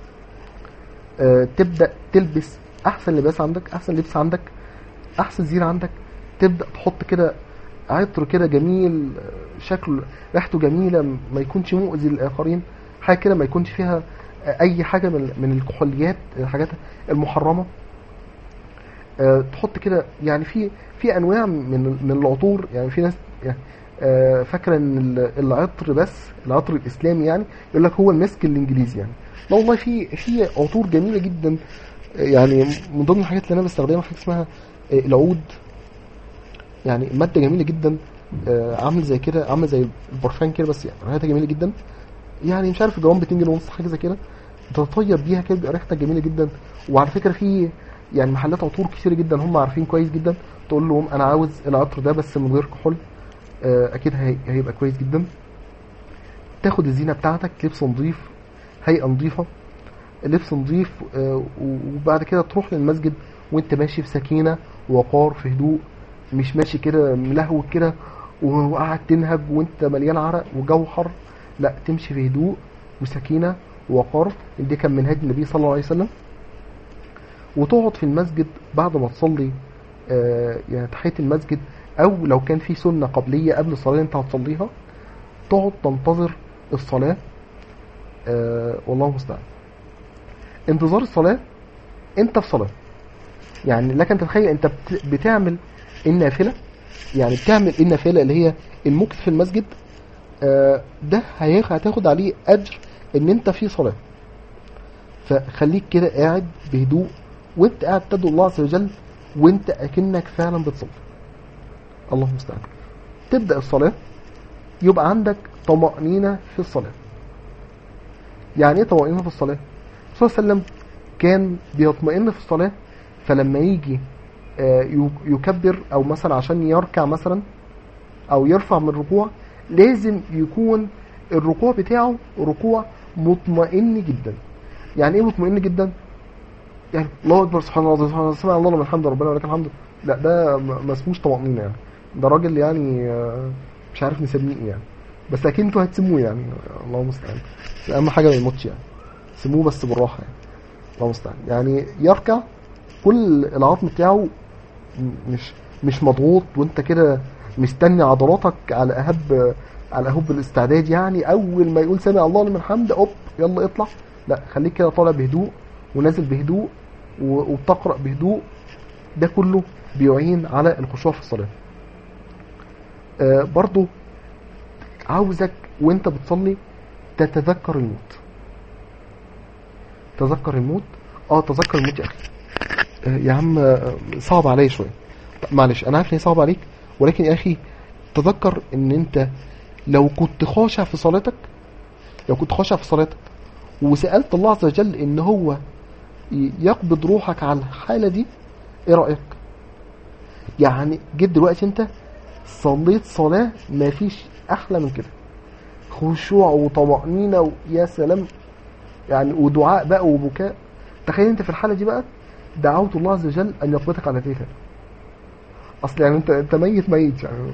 تبدا تلبس احسن لباس عندك احسن لبس عندك احسن زينه عندك تبدا تحط كده عطر كده جميل شكله ريحته جميله ما يكونش مؤذي للاخرين حاجه كده ما يكونش فيها اي حاجه من من الكحوليات الحاجات المحرمه أه تحط كده يعني في في انواع من من العطور يعني في ناس يعني أه فاكره ان العطر بس العطر الاسلامي يعني يقول لك هو المسك الانجليزي يعني لا والله في في عطور جميله جدا يعني من ضمن الحاجات اللي انا بستخدمها حاجه اسمها العود يعني ماده جميله جدا عامل زي كده عامل زي البرفان كده بس يعني ريحتها جميله جدا يعني مش عارف جرام ب 2 جنيه ونص حاجه زي كده تطير بيها كده بيبقى ريحتها جميله جدا وعلى فكره في يعني محلات عطور كتير جدا هم عارفين كويس جدا تقول لهم انا عاوز العطر ده بس من غير كحول اكيد هيبقى كويس جدا تاخد الزينه بتاعتك لبس نظيف هيئه نظيفه لبس نظيف وبعد كده تروح للمسجد وانت ماشي في سكينه ووقار في هدوء مش ماشي كده ملهوج كده وقاعد تنهج وانت مليان عرق وجو حر لا تمشي في هدوء وسكينه ووقار دي كان منهج النبي صلى الله عليه وسلم وتقعد في المسجد بعد ما تصلي آه يعني تحيه المسجد او لو كان في سنه قبليه قبل الصلاه اللي انت هتصليها تقعد تنتظر الصلاه آه والله المستعان انتظار الصلاه انت في صلاه يعني لك ان تتخيل انت بتعمل النافله يعني بتعمل النافله اللي هي المكث في المسجد آه ده هتاخد عليه اجر ان انت في صلاه فخليك كده قاعد بهدوء وانت قاعد تدعو الله عز وجل وانت اكنك فعلا بتصلي اللهم المستعان تبدا الصلاه يبقى عندك طمانينه في الصلاه يعني ايه طمانينه في الصلاه الرسول صلى الله عليه وسلم كان بيطمئن في الصلاه فلما يجي يكبر او مثلا عشان يركع مثلا او يرفع من الركوع لازم يكون الركوع بتاعه ركوع مطمئن جدا يعني ايه مطمئن جدا يعني الله اكبر سبحان الله سبحان الله سمع الله لمن الحمد ربنا ولك الحمد لا ده ما اسموش طمأنينة يعني ده راجل يعني مش عارف نسميه ايه يعني بس اكيد انتوا هتسموه يعني الله المستعان اهم حاجه ما يموتش يعني سموه بس بالراحه يعني الله المستعان يعني يركع كل العظم بتاعه مش مش مضغوط وانت كده مستني عضلاتك على اهب على اهب الاستعداد يعني اول ما يقول سامع الله لمن حمد اوب يلا اطلع لا خليك كده طالع بهدوء ونازل بهدوء وبتقرا بهدوء ده كله بيعين على الخشوع في الصلاه آه برضو عاوزك وانت بتصلي تتذكر الموت تذكر الموت اه تذكر الموت يا اخي آه يا عم صعب عليا شويه معلش انا عارف ان هي صعب عليك ولكن يا اخي تذكر ان انت لو كنت خاشع في صلاتك لو كنت خاشع في صلاتك وسالت الله عز وجل ان هو ي- يقبض روحك على الحاله دي ايه رايك يعني جيت دلوقتي انت صليت صلاه ما فيش احلى من كده خشوع وطمأنينة ويا سلام يعني ودعاء بقى وبكاء تخيل انت في الحالة دي بقى دعوت الله عز وجل ان يقبضك على فيها اصل يعني انت انت ميت ميت يعني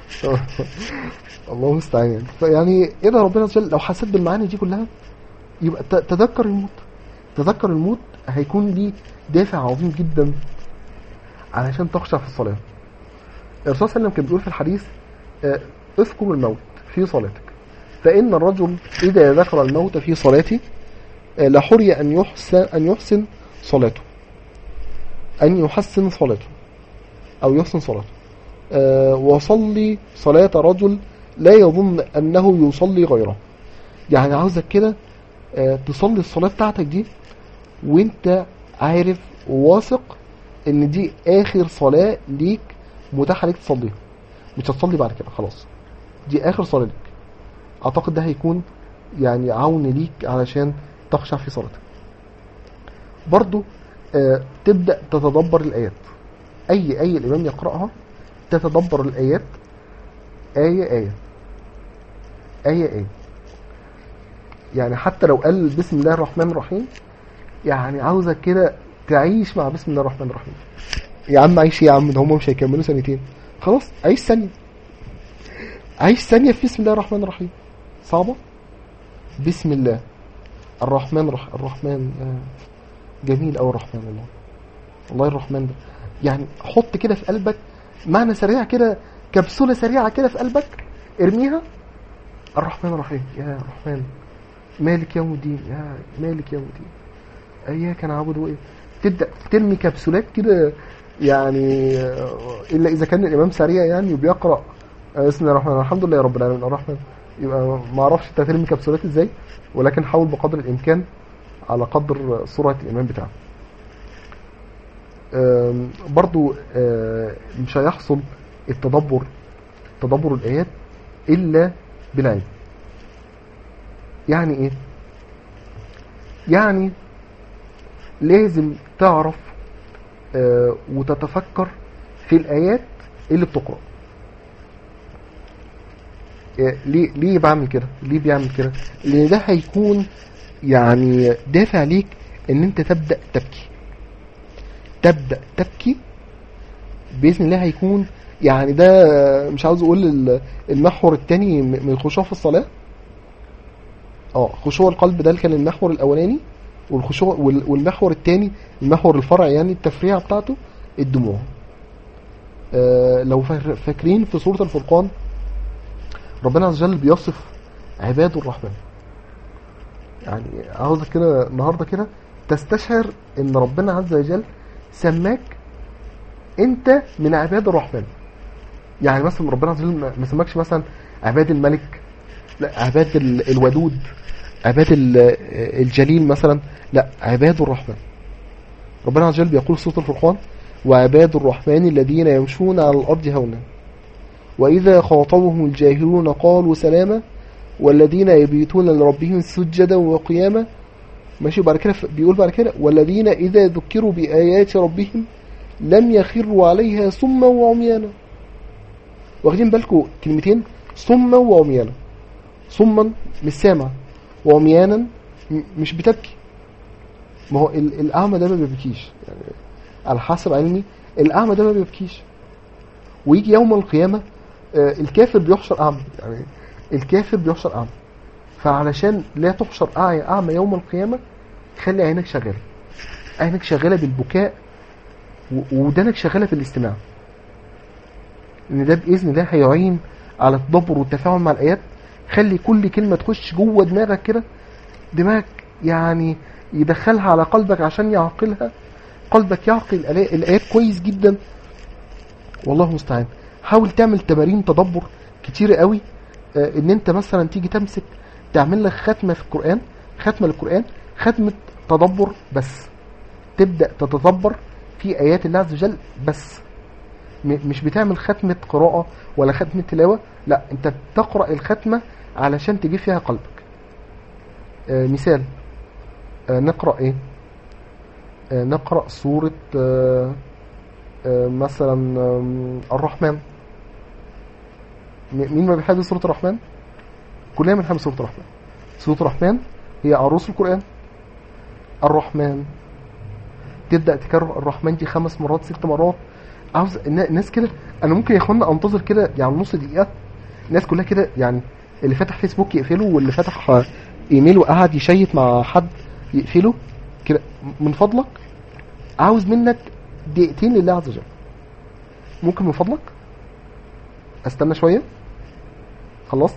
الله المستعان يعني فيعني ايه ده ربنا عز وجل لو حسيت بالمعاني دي كلها يبقى ت- تذكر الموت تذكر الموت هيكون ليه دافع عظيم جدا علشان تخشع في الصلاة الرسول صلى الله عليه وسلم كان بيقول في الحديث آه، اذكر الموت في صلاتك فإن الرجل إذا ذكر الموت في صلاته آه، لحري أن يحسن أن يحسن صلاته أن يحسن صلاته أو يحسن صلاته آه، وصلي صلاة رجل لا يظن أنه يصلي غيره يعني عاوزك كده آه، تصلي الصلاة بتاعتك دي وانت عارف وواثق ان دي اخر صلاة ليك متاحة ليك تصليها مش هتصلي بعد كده خلاص دي اخر صلاة ليك اعتقد ده هيكون يعني عون ليك علشان تخشع في صلاتك برضو آه تبدأ تتدبر الآيات أي أي الإمام يقرأها تتدبر الآيات آية آية آية آية يعني حتى لو قال بسم الله الرحمن الرحيم يعني عاوزك كده تعيش مع بسم الله الرحمن الرحيم يا عم عيش يا عم ده هم مش هيكملوا سنتين خلاص عيش ثانية عيش ثانية في بسم الله الرحمن الرحيم صعبة بسم الله الرحمن رح الرحمن آه، جميل أوي الرحمن والله والله الرحمن ده يعني حط كده في قلبك معنى سريع كده كبسولة سريعة كده في قلبك ارميها الرحمن الرحيم يا رحمن مالك يوم الدين يا مالك يوم الدين اياك نعبد وايه تبدا ترمي كبسولات كده يعني آه، الا اذا كان الامام سريع يعني وبيقرا آه، بسم الله الرحمن الرحيم الحمد لله رب العالمين الرحمن يبقى ما اعرفش انت هترمي كبسولات ازاي ولكن حاول بقدر الامكان على قدر سرعه الامام بتاعك آم، برضو آه، مش هيحصل التدبر تدبر الايات الا بالعلم يعني ايه يعني لازم تعرف آه، وتتفكر في الآيات اللي بتقرأ آه، ليه ليه بعمل كده ليه بيعمل كده لان ده هيكون يعني دافع ليك ان انت تبدأ تبكي تبدأ تبكي بإذن الله هيكون يعني ده آه، مش عاوز اقول ال- المحور التاني م- من الخشوع في الصلاة اه خشوع القلب ده كان المحور الاولاني والخشوع وال- والمحور الثاني المحور الفرعي يعني التفريعه بتاعته الدموع آه لو فا- فاكرين في سوره الفرقان ربنا عز وجل بيصف عباد الرحمن يعني عاوزك كده النهارده كده تستشعر ان ربنا عز وجل سماك انت من عباد الرحمن يعني مثلا ربنا عز وجل ما ما سماكش مثلا عباد الملك لا عباد ال- الودود عباد ال- الجليل مثلا لا عباد الرحمن ربنا عز وجل بيقول في سورة الفرقان وعباد الرحمن الذين يمشون على الأرض هونا وإذا خاطبهم الجاهلون قالوا سلاما والذين يبيتون لربهم سجدا وقياما ماشي بعد كده بيقول بعد كده والذين إذا ذكروا بآيات ربهم لم يخروا عليها صما وعميانا واخدين بالكم كلمتين صما وعميانا صما مش سامع وعميانا م- مش بتبكي ما هو ال- الأعمى ده ما بيبكيش يعني على حسب علمي الأعمى ده ما بيبكيش ويجي يوم القيامة آه، الكافر بيحشر أعمى يعني الكافر بيحشر أعمى فعلشان لا تحشر أعمى أعمى يوم القيامة خلي عينك شغالة عينك شغالة بالبكاء و- ودانك شغالة بالاستماع ان ده باذن الله هيعين على التدبر والتفاعل مع الايات خلي كل كلمه تخش جوه دماغك كده دماغك يعني يدخلها على قلبك عشان يعقلها قلبك يعقل الآي- الايات كويس جدا والله المستعان حاول تعمل تمارين تدبر كتير قوي آه، ان انت مثلا تيجي تمسك تعمل لك ختمه في القران ختمه للقران ختمه تدبر بس تبدا تتدبر في ايات الله عز وجل بس م- مش بتعمل ختمة قراءة ولا ختمة تلاوة لا انت بتقرأ الختمة علشان تجيب فيها قلبك آه مثال آه نقرأ ايه آه نقرأ سورة آه آه مثلا آم، الرحمن م- مين ما بيحب سورة الرحمن كلنا بنحب سورة الرحمن سورة الرحمن هي عروس القرآن الرحمن تبدأ تكرر الرحمن دي خمس مرات ست مرات عاوز النا- الناس كده انا ممكن يا اخوانا انتظر كده يعني نص دقيقة الناس كلها كده يعني اللي فتح فيسبوك يقفله واللي فتح آه، ايميل وقعد يشيت مع حد يقفله كده من فضلك عاوز منك دقيقتين لله عز وجل ممكن من فضلك استنى شوية خلصت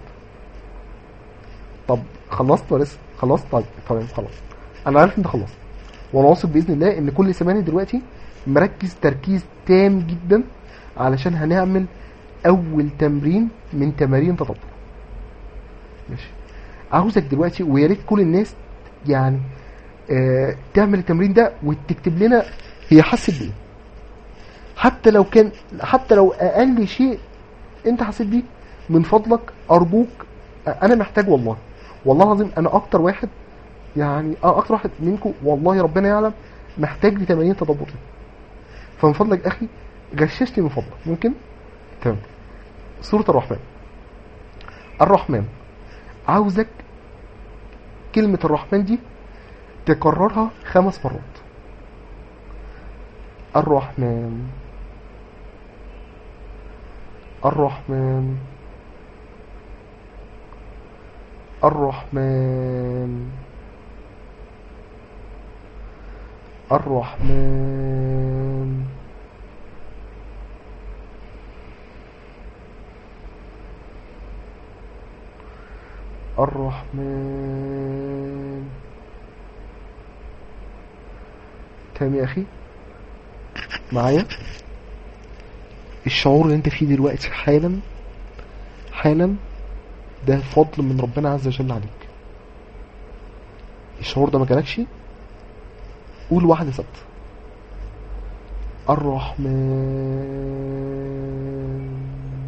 طب خلصت ولا لسه خلصت طيب تمام خلاص انا عارف انت خلصت وانا واثق باذن الله ان كل سماني دلوقتي مركز تركيز تام جدا علشان هنعمل اول تمرين من تمارين تدبر ماشي عاوزك دلوقتي ويا ريت كل الناس يعني آه تعمل التمرين ده وتكتب لنا هي حست بايه حتى لو كان حتى لو اقل شيء انت حسيت بيه من فضلك ارجوك آه، انا محتاج والله والله العظيم انا اكتر واحد يعني اه اكتر واحد منكم والله ربنا يعلم محتاج لتمارين تدبر دي فمن فضلك اخي غششني من فضلك ممكن تمام سورة الرحمن الرحمن عاوزك كلمة الرحمن دي تكررها خمس مرات الرحمن الرحمن الرحمن الرحمن الرحمن تمام يا أخي معايا الشعور اللي انت فيه دلوقتي حالا حالا ده فضل من ربنا عز وجل عليك الشعور ده ما جالكش قول واحدة ثابتة الرحمن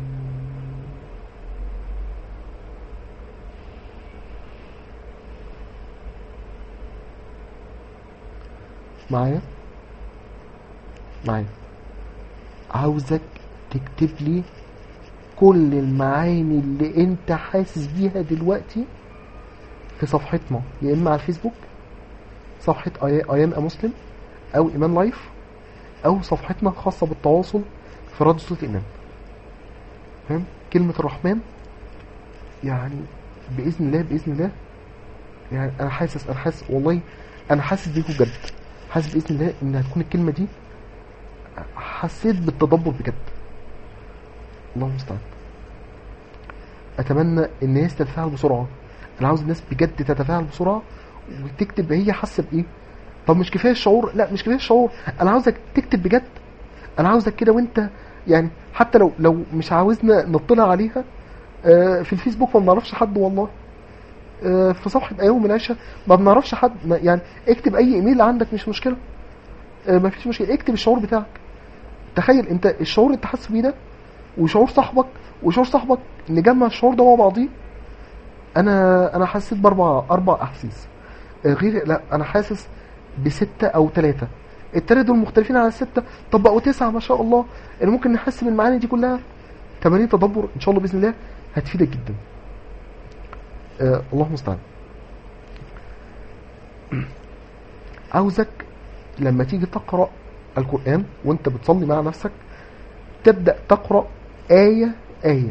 معايا معايا عاوزك تكتب لي كل المعاني اللي انت حاسس بيها دلوقتي في صفحتنا يا اما على الفيسبوك صفحة ايام مسلم او ايمان لايف او صفحتنا الخاصة بالتواصل في راديو صوت ايمان فاهم كلمة الرحمن يعني باذن الله باذن الله يعني انا حاسس انا حاسس والله انا حاسس بيكم بجد حاسس باذن الله ان هتكون الكلمة دي حسيت بالتدبر بجد الله المستعان اتمنى الناس تتفاعل بسرعه انا عاوز الناس بجد تتفاعل بسرعه وتكتب هي حاسه بايه طب مش كفايه الشعور لا مش كفايه الشعور انا عاوزك تكتب بجد انا عاوزك كده وانت يعني حتى لو لو مش عاوزنا نطلع عليها آه، في الفيسبوك ما بنعرفش حد والله آه، في صفحه ايام العشاء ما بنعرفش حد ما- يعني اكتب اي ايميل عندك مش مشكله آه، ما فيش مشكله اكتب الشعور بتاعك تخيل انت الشعور اللي انت حاسس بيه ده وشعور صاحبك وشعور صاحبك نجمع الشعور ده مع بعضيه انا انا حسيت باربع اربع احاسيس آه، غير لا انا حاسس بستة او ثلاثة التلاتة دول مختلفين عن الستة طب بقوا تسعة ما شاء الله اللي ممكن نحس بالمعاني دي كلها تمارين تدبر ان شاء الله باذن الله هتفيدك جدا آه اللهم المستعان عاوزك لما تيجي تقرأ القرآن وانت بتصلي مع نفسك تبدأ تقرأ آية آية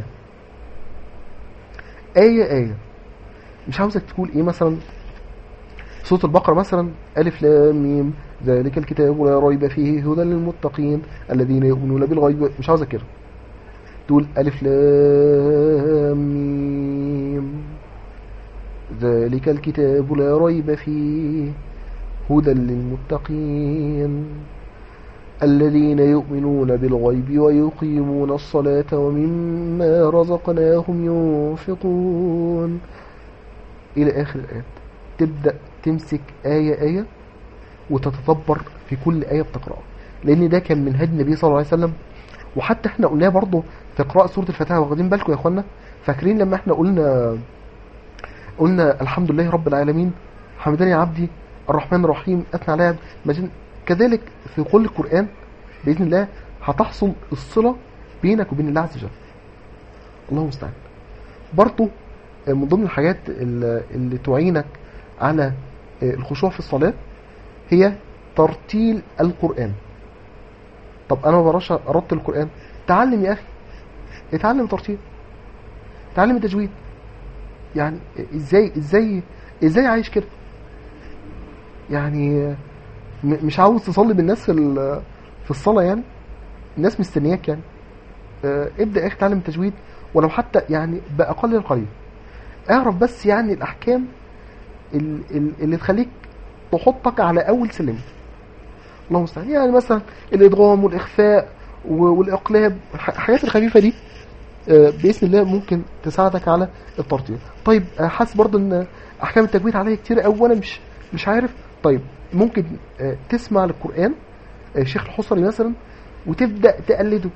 آية آية مش عاوزك تقول ايه مثلا سورة البقرة مثلا ألف لام ميم ذلك الكتاب لا ريب فيه هدى للمتقين الذين يؤمنون بالغيب مش عاوزك كده تقول ألف لام ميم ذلك الكتاب لا ريب فيه هدى للمتقين الذين يؤمنون بالغيب ويقيمون الصلاة ومما رزقناهم ينفقون إلى آخر الآيات تبدأ تمسك آية آية وتتدبر في كل آية بتقرأها لأن ده كان من هدي النبي صلى الله عليه وسلم وحتى احنا قلناه برضه في قراءة سورة الفاتحة واخدين بالكم يا اخوانا فاكرين لما احنا قلنا قلنا الحمد لله رب العالمين حمدني عبدي الرحمن الرحيم اثنى علي عبد مجيد كذلك في كل القران باذن الله هتحصل الصله بينك وبين الله عز وجل الله المستعان برضه من ضمن الحاجات اللي اللي تعينك على الخشوع في الصلاه هي ترتيل القران طب انا ما بعرفش ارتل القران تعلم يا اخي اتعلم ترتيل تعلم التجويد يعني ازاي ازاي ازاي عايش كده يعني م- مش عاوز تصلي بالناس في ال- في الصلاه يعني الناس مستنياك يعني آه، ابدا يا اخي تعلم التجويد ولو حتى يعني باقل القليل اعرف بس يعني الاحكام ال- ال- اللي تخليك تحطك على اول سلم الله المستعان يعني مثلا الادغام والاخفاء و- والاقلاب الح- الحاجات الخفيفه دي آه، باذن الله ممكن تساعدك على الترتيب طيب آه، حاسس برضه ان احكام التجويد عليا كتير قوي وانا مش مش عارف طيب ممكن آه، تسمع القران آه، شيخ الحصري مثلا وتبدا تقلده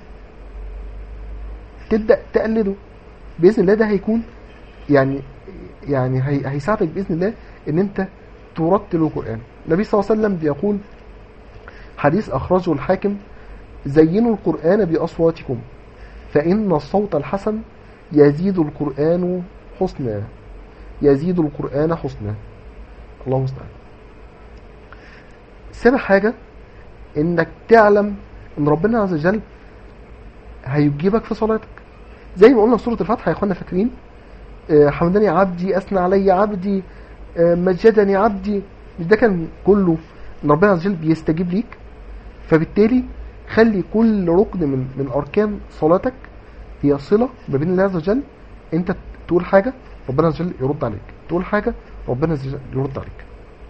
تبدا تقلده باذن الله ده هيكون يعني يعني هي هيساعدك باذن الله ان انت ترتل القران النبي صلى الله عليه وسلم بيقول حديث اخرجه الحاكم زينوا القران باصواتكم فإن الصوت الحسن يزيد القرآن حسنا يزيد القرآن حسنا الله المستعان سابع حاجة إنك تعلم إن ربنا عز وجل هيجيبك في صلاتك زي ما قلنا في سورة الفتح يا إخوانا فاكرين آه، حمدني عبدي أثنى علي عبدي آه، مجدني عبدي مش ده كان كله إن ربنا عز وجل بيستجيب ليك فبالتالي خلي كل ركن من من اركان صلاتك هي صله ما بين الله عز وجل انت تقول حاجه ربنا عز وجل يرد عليك تقول حاجه ربنا عز وجل يرد عليك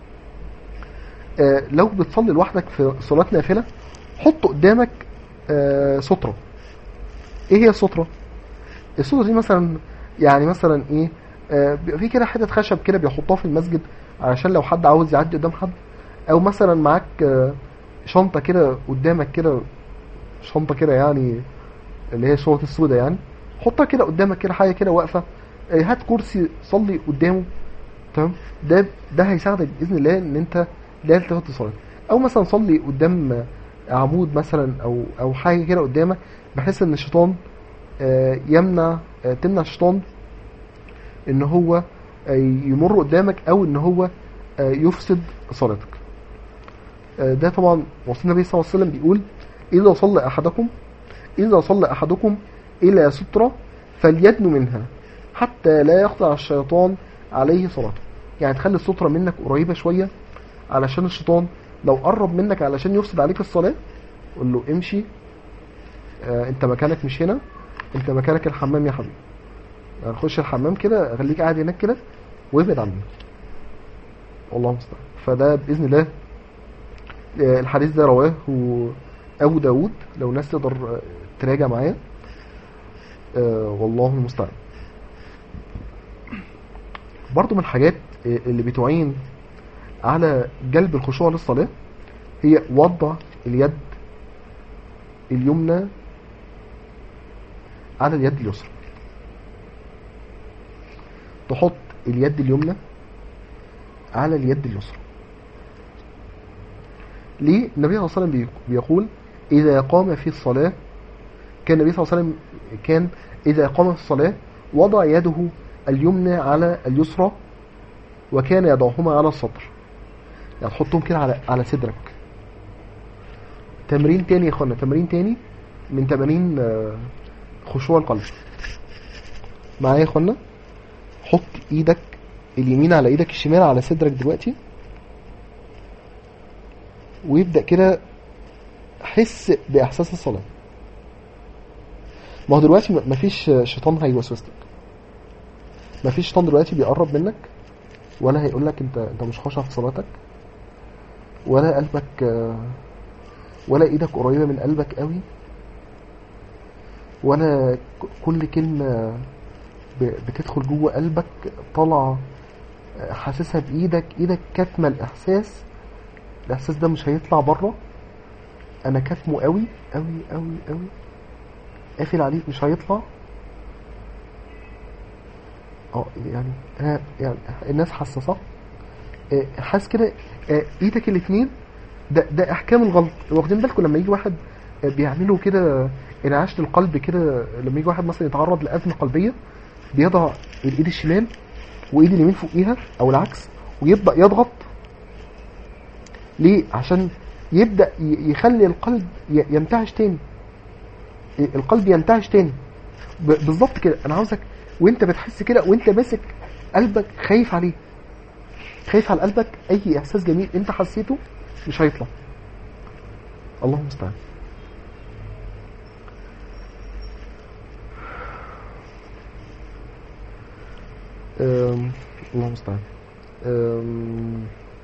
آه لو بتصلي لوحدك في صلاه نافله حط قدامك آه ستره ايه هي الستره الستره دي مثلا يعني مثلا ايه آه بيبقى في كده حته خشب كده بيحطوها في المسجد علشان لو حد عاوز يعدي قدام حد او مثلا معاك آه شنطه كده قدامك كده شنطه كده يعني اللي هي الشنط السوداء يعني حطها كده قدامك كده حاجه كده واقفه آه، هات كرسي صلي قدامه تمام ده ده هيساعدك باذن الله ان انت لا تلتفت لصلاتك او مثلا صلي قدام آه، عمود مثلا او او حاجه كده قدامك بحيث ان الشيطان آه، يمنع آه، تمنع الشيطان ان هو آه، يمر قدامك او ان هو آه، يفسد صلاتك آه، ده طبعا وصل النبي صلى الله عليه وسلم بيقول إذا صلى أحدكم إذا صلى أحدكم إلى سترة فليدن منها حتى لا يخضع الشيطان عليه صلاته يعني تخلي السترة منك قريبة شوية علشان الشيطان لو قرب منك علشان يفسد عليك الصلاة قول له امشي آه انت مكانك مش هنا انت مكانك الحمام يا حبيبي يعني خش الحمام كده خليك قاعد هناك كده وابعد عني والله المستعان فده بإذن الله آه، الحديث ده رواه أبو داود لو ناس تقدر آه، تراجع معايا آه، والله المستعان برضو من الحاجات آه، اللي بتعين على جلب الخشوع للصلاة هي وضع اليد اليمنى على اليد اليسرى تحط اليد اليمنى على اليد اليسرى ليه النبي صلى الله عليه وسلم بي- بيقول إذا قام في الصلاة كان النبي صلى الله عليه وسلم كان إذا قام في الصلاة وضع يده اليمنى على اليسرى وكان يضعهما على الصدر يعني تحطهم كده على على صدرك تمرين تاني يا اخوانا تمرين تاني من تمارين آه، خشوع القلب معايا يا اخوانا حط ايدك اليمين على ايدك الشمال على صدرك دلوقتي ويبدأ كده حس بإحساس الصلاة ما هو دلوقتي م- مفيش شيطان هيوسوس لك مفيش شيطان دلوقتي بيقرب منك ولا هيقول لك انت انت مش خاشع في صلاتك ولا قلبك آه، ولا ايدك قريبة من قلبك قوي ولا ك- كل كلمة ب- بتدخل جوه قلبك طالعة آه، حاسسها بإيدك إيدك كاتمة الإحساس الإحساس ده مش هيطلع بره أنا كاتمه قوي قوي قوي قوي قافل عليك مش هيطلع اه يعني ها يعني الناس حاسه صح آه، حاسس كده آه، ايدك الاثنين ده ده احكام الغلط واخدين بالكم لما يجي واحد آه، بيعملوا كده انعاش للقلب كده لما يجي واحد مثلا يتعرض لازمه قلبيه بيضع الايد الشمال وايد اليمين فوقيها او العكس ويبدا يضغط ليه عشان يبدا ي- يخلي القلب ي- ينتعش تاني القلب ينتعش تاني ب- بالظبط كده انا عاوزك وانت بتحس كده وانت ماسك قلبك خايف عليه خايف على قلبك اي احساس جميل انت حسيته مش هيطلع الله المستعان أم، الله المستعان أم،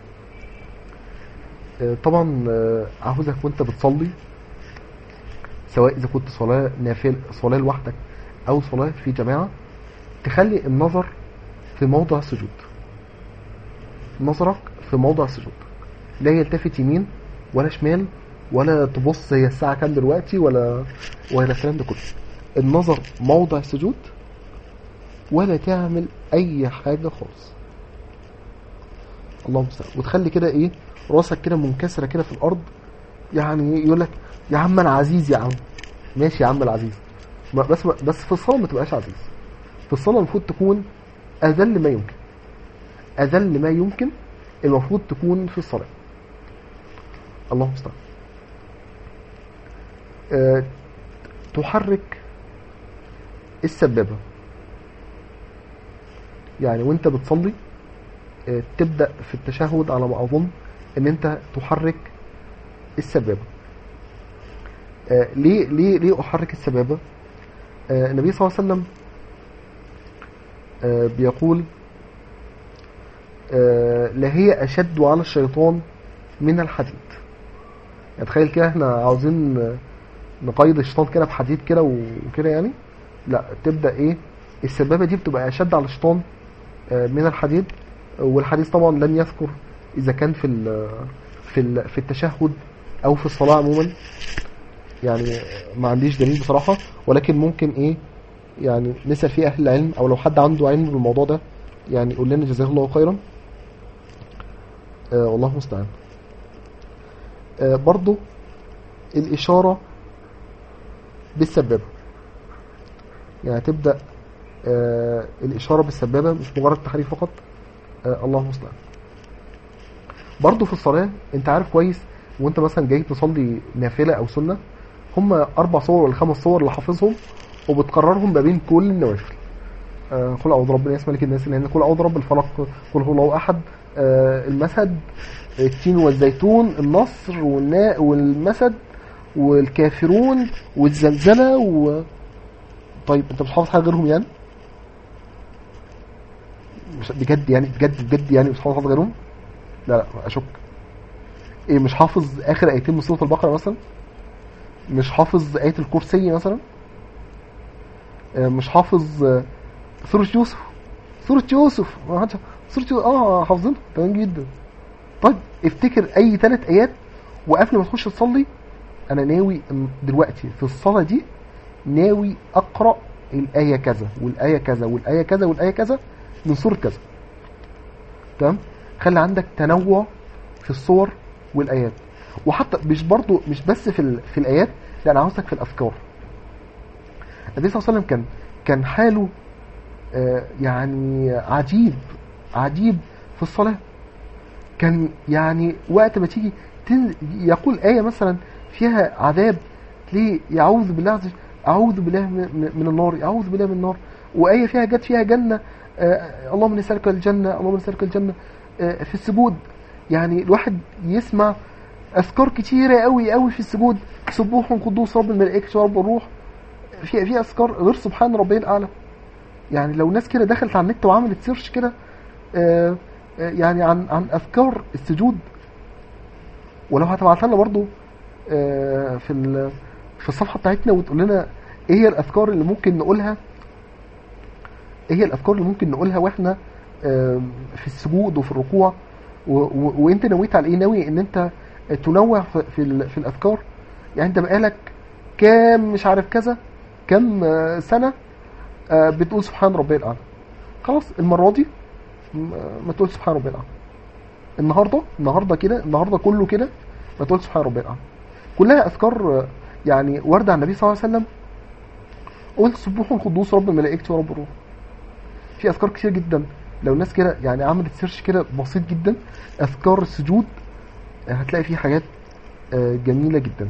أه، طبعا أه، عاوزك وانت بتصلي سواء اذا كنت صلاه نافل صلاه لوحدك او صلاه في جماعه تخلي النظر في موضع السجود نظرك في موضع السجود لا يلتفت يمين ولا شمال ولا تبص هي الساعة كام دلوقتي ولا ولا الكلام ده كله النظر موضع السجود ولا تعمل أي حاجة خالص اللهم المستعان وتخلي كده إيه راسك كده منكسرة كده في الأرض يعني يقول لك يا عم أنا عزيز يا عم ماشي يا عم العزيز ما- بس بس في الصلاة ما تبقاش عزيز في الصلاة المفروض تكون أذل ما يمكن أذل ما يمكن المفروض تكون في الصلاة الله المستعان أه تحرك السبابة يعني وانت بتصلي أه تبدأ في التشهد على ما أظن ان انت تحرك السبابة أه ليه ليه ليه أحرك السبابة أه النبي صلى الله عليه وسلم أه بيقول آه، لهي أشد على الشيطان من الحديد يعني تخيل كده احنا عاوزين آه، نقيد الشيطان كده بحديد كده وكده يعني لا تبدأ ايه السبابة دي بتبقى أشد على الشيطان آه، من الحديد والحديث طبعا لم يذكر إذا كان في ال في ال في التشهد أو في الصلاة عموما يعني ما عنديش دليل بصراحة ولكن ممكن ايه يعني نسأل فيه أهل العلم أو لو حد عنده علم بالموضوع ده يعني يقول لنا جزاه الله خيرا آه والله المستعان آه برضو الإشارة بالسبابة يعني تبدأ آه الإشارة بالسبابة مش مجرد تحريك فقط آه الله المستعان برضو في الصلاة انت عارف كويس وانت مثلا جاي تصلي نافلة او سنة هم اربع صور ولا خمس صور اللي حافظهم وبتكررهم ما بين كل النوافل آه، قل اعوذ برب الناس ملك الناس لان قل اعوذ برب الفلق قل هو الله احد آه، المسد التين والزيتون النصر والنا والمسد والكافرون والزلزلة و طيب انت مش حافظ حاجه غيرهم يعني مش بجد يعني بجد بجد يعني مش حافظ حاجه غيرهم لا لا اشك ايه مش حافظ اخر ايتين من سوره البقره مثلا مش حافظ ايه الكرسي مثلا آه، مش حافظ آه، سورة يوسف سورة يوسف ما حدش- سورة يوسف اه حافظينها تمام جدا طيب افتكر اي ثلاث ايات وقبل ما تخش تصلي انا ناوي إن دلوقتي في الصلاة دي ناوي اقرأ الآية كذا والآية كذا والآية كذا والآية كذا من سورة كذا تمام خلي عندك تنوع في الصور والآيات وحتى مش برضو مش بس في ال... في الآيات لا انا عاوزك في الأفكار النبي صلى الله عليه وسلم كان كان حاله آه، يعني عجيب عجيب في الصلاة كان يعني وقت ما تيجي تن- يقول آية مثلا فيها عذاب ليه يعوذ بالله عز وجل أعوذ بالله من من النار أعوذ بالله من النار وآية فيها جت فيها جنة آه، اللهم نسألك الجنة اللهم نسألك الجنة آه، في السجود يعني الواحد يسمع أذكار كتيرة قوي قوي في السجود سبوح قدوس رب الملائكة ورب الروح في في أذكار غير سبحان ربي الأعلى يعني لو ناس كده دخلت على النت وعملت سيرش كده آه، آه، يعني عن عن اذكار السجود ولو هتبعتها لنا برضو آه، في ال- في الصفحه بتاعتنا وتقول لنا ايه هي الاذكار اللي ممكن نقولها ايه هي الافكار اللي ممكن نقولها واحنا آه، في السجود وفي الركوع و- و- وانت نويت على ايه ناوي ان انت تنوع في في, ال- في الاذكار يعني انت بقالك كام مش عارف كذا كام آه، سنه آه، بتقول سبحان ربي الاعلى خلاص المره دي م- ما تقول سبحان ربي الاعلى النهارده النهارده كده النهارده كله كده ما تقول سبحان ربي الاعلى كلها اذكار آه، يعني ورد عن النبي صلى الله عليه وسلم قلت سبوح القدوس رب ملائكته ورب الروح في اذكار كتير جدا لو الناس كده يعني عملت سيرش كده بسيط جدا اذكار السجود آه، هتلاقي فيه حاجات آه، جميله جدا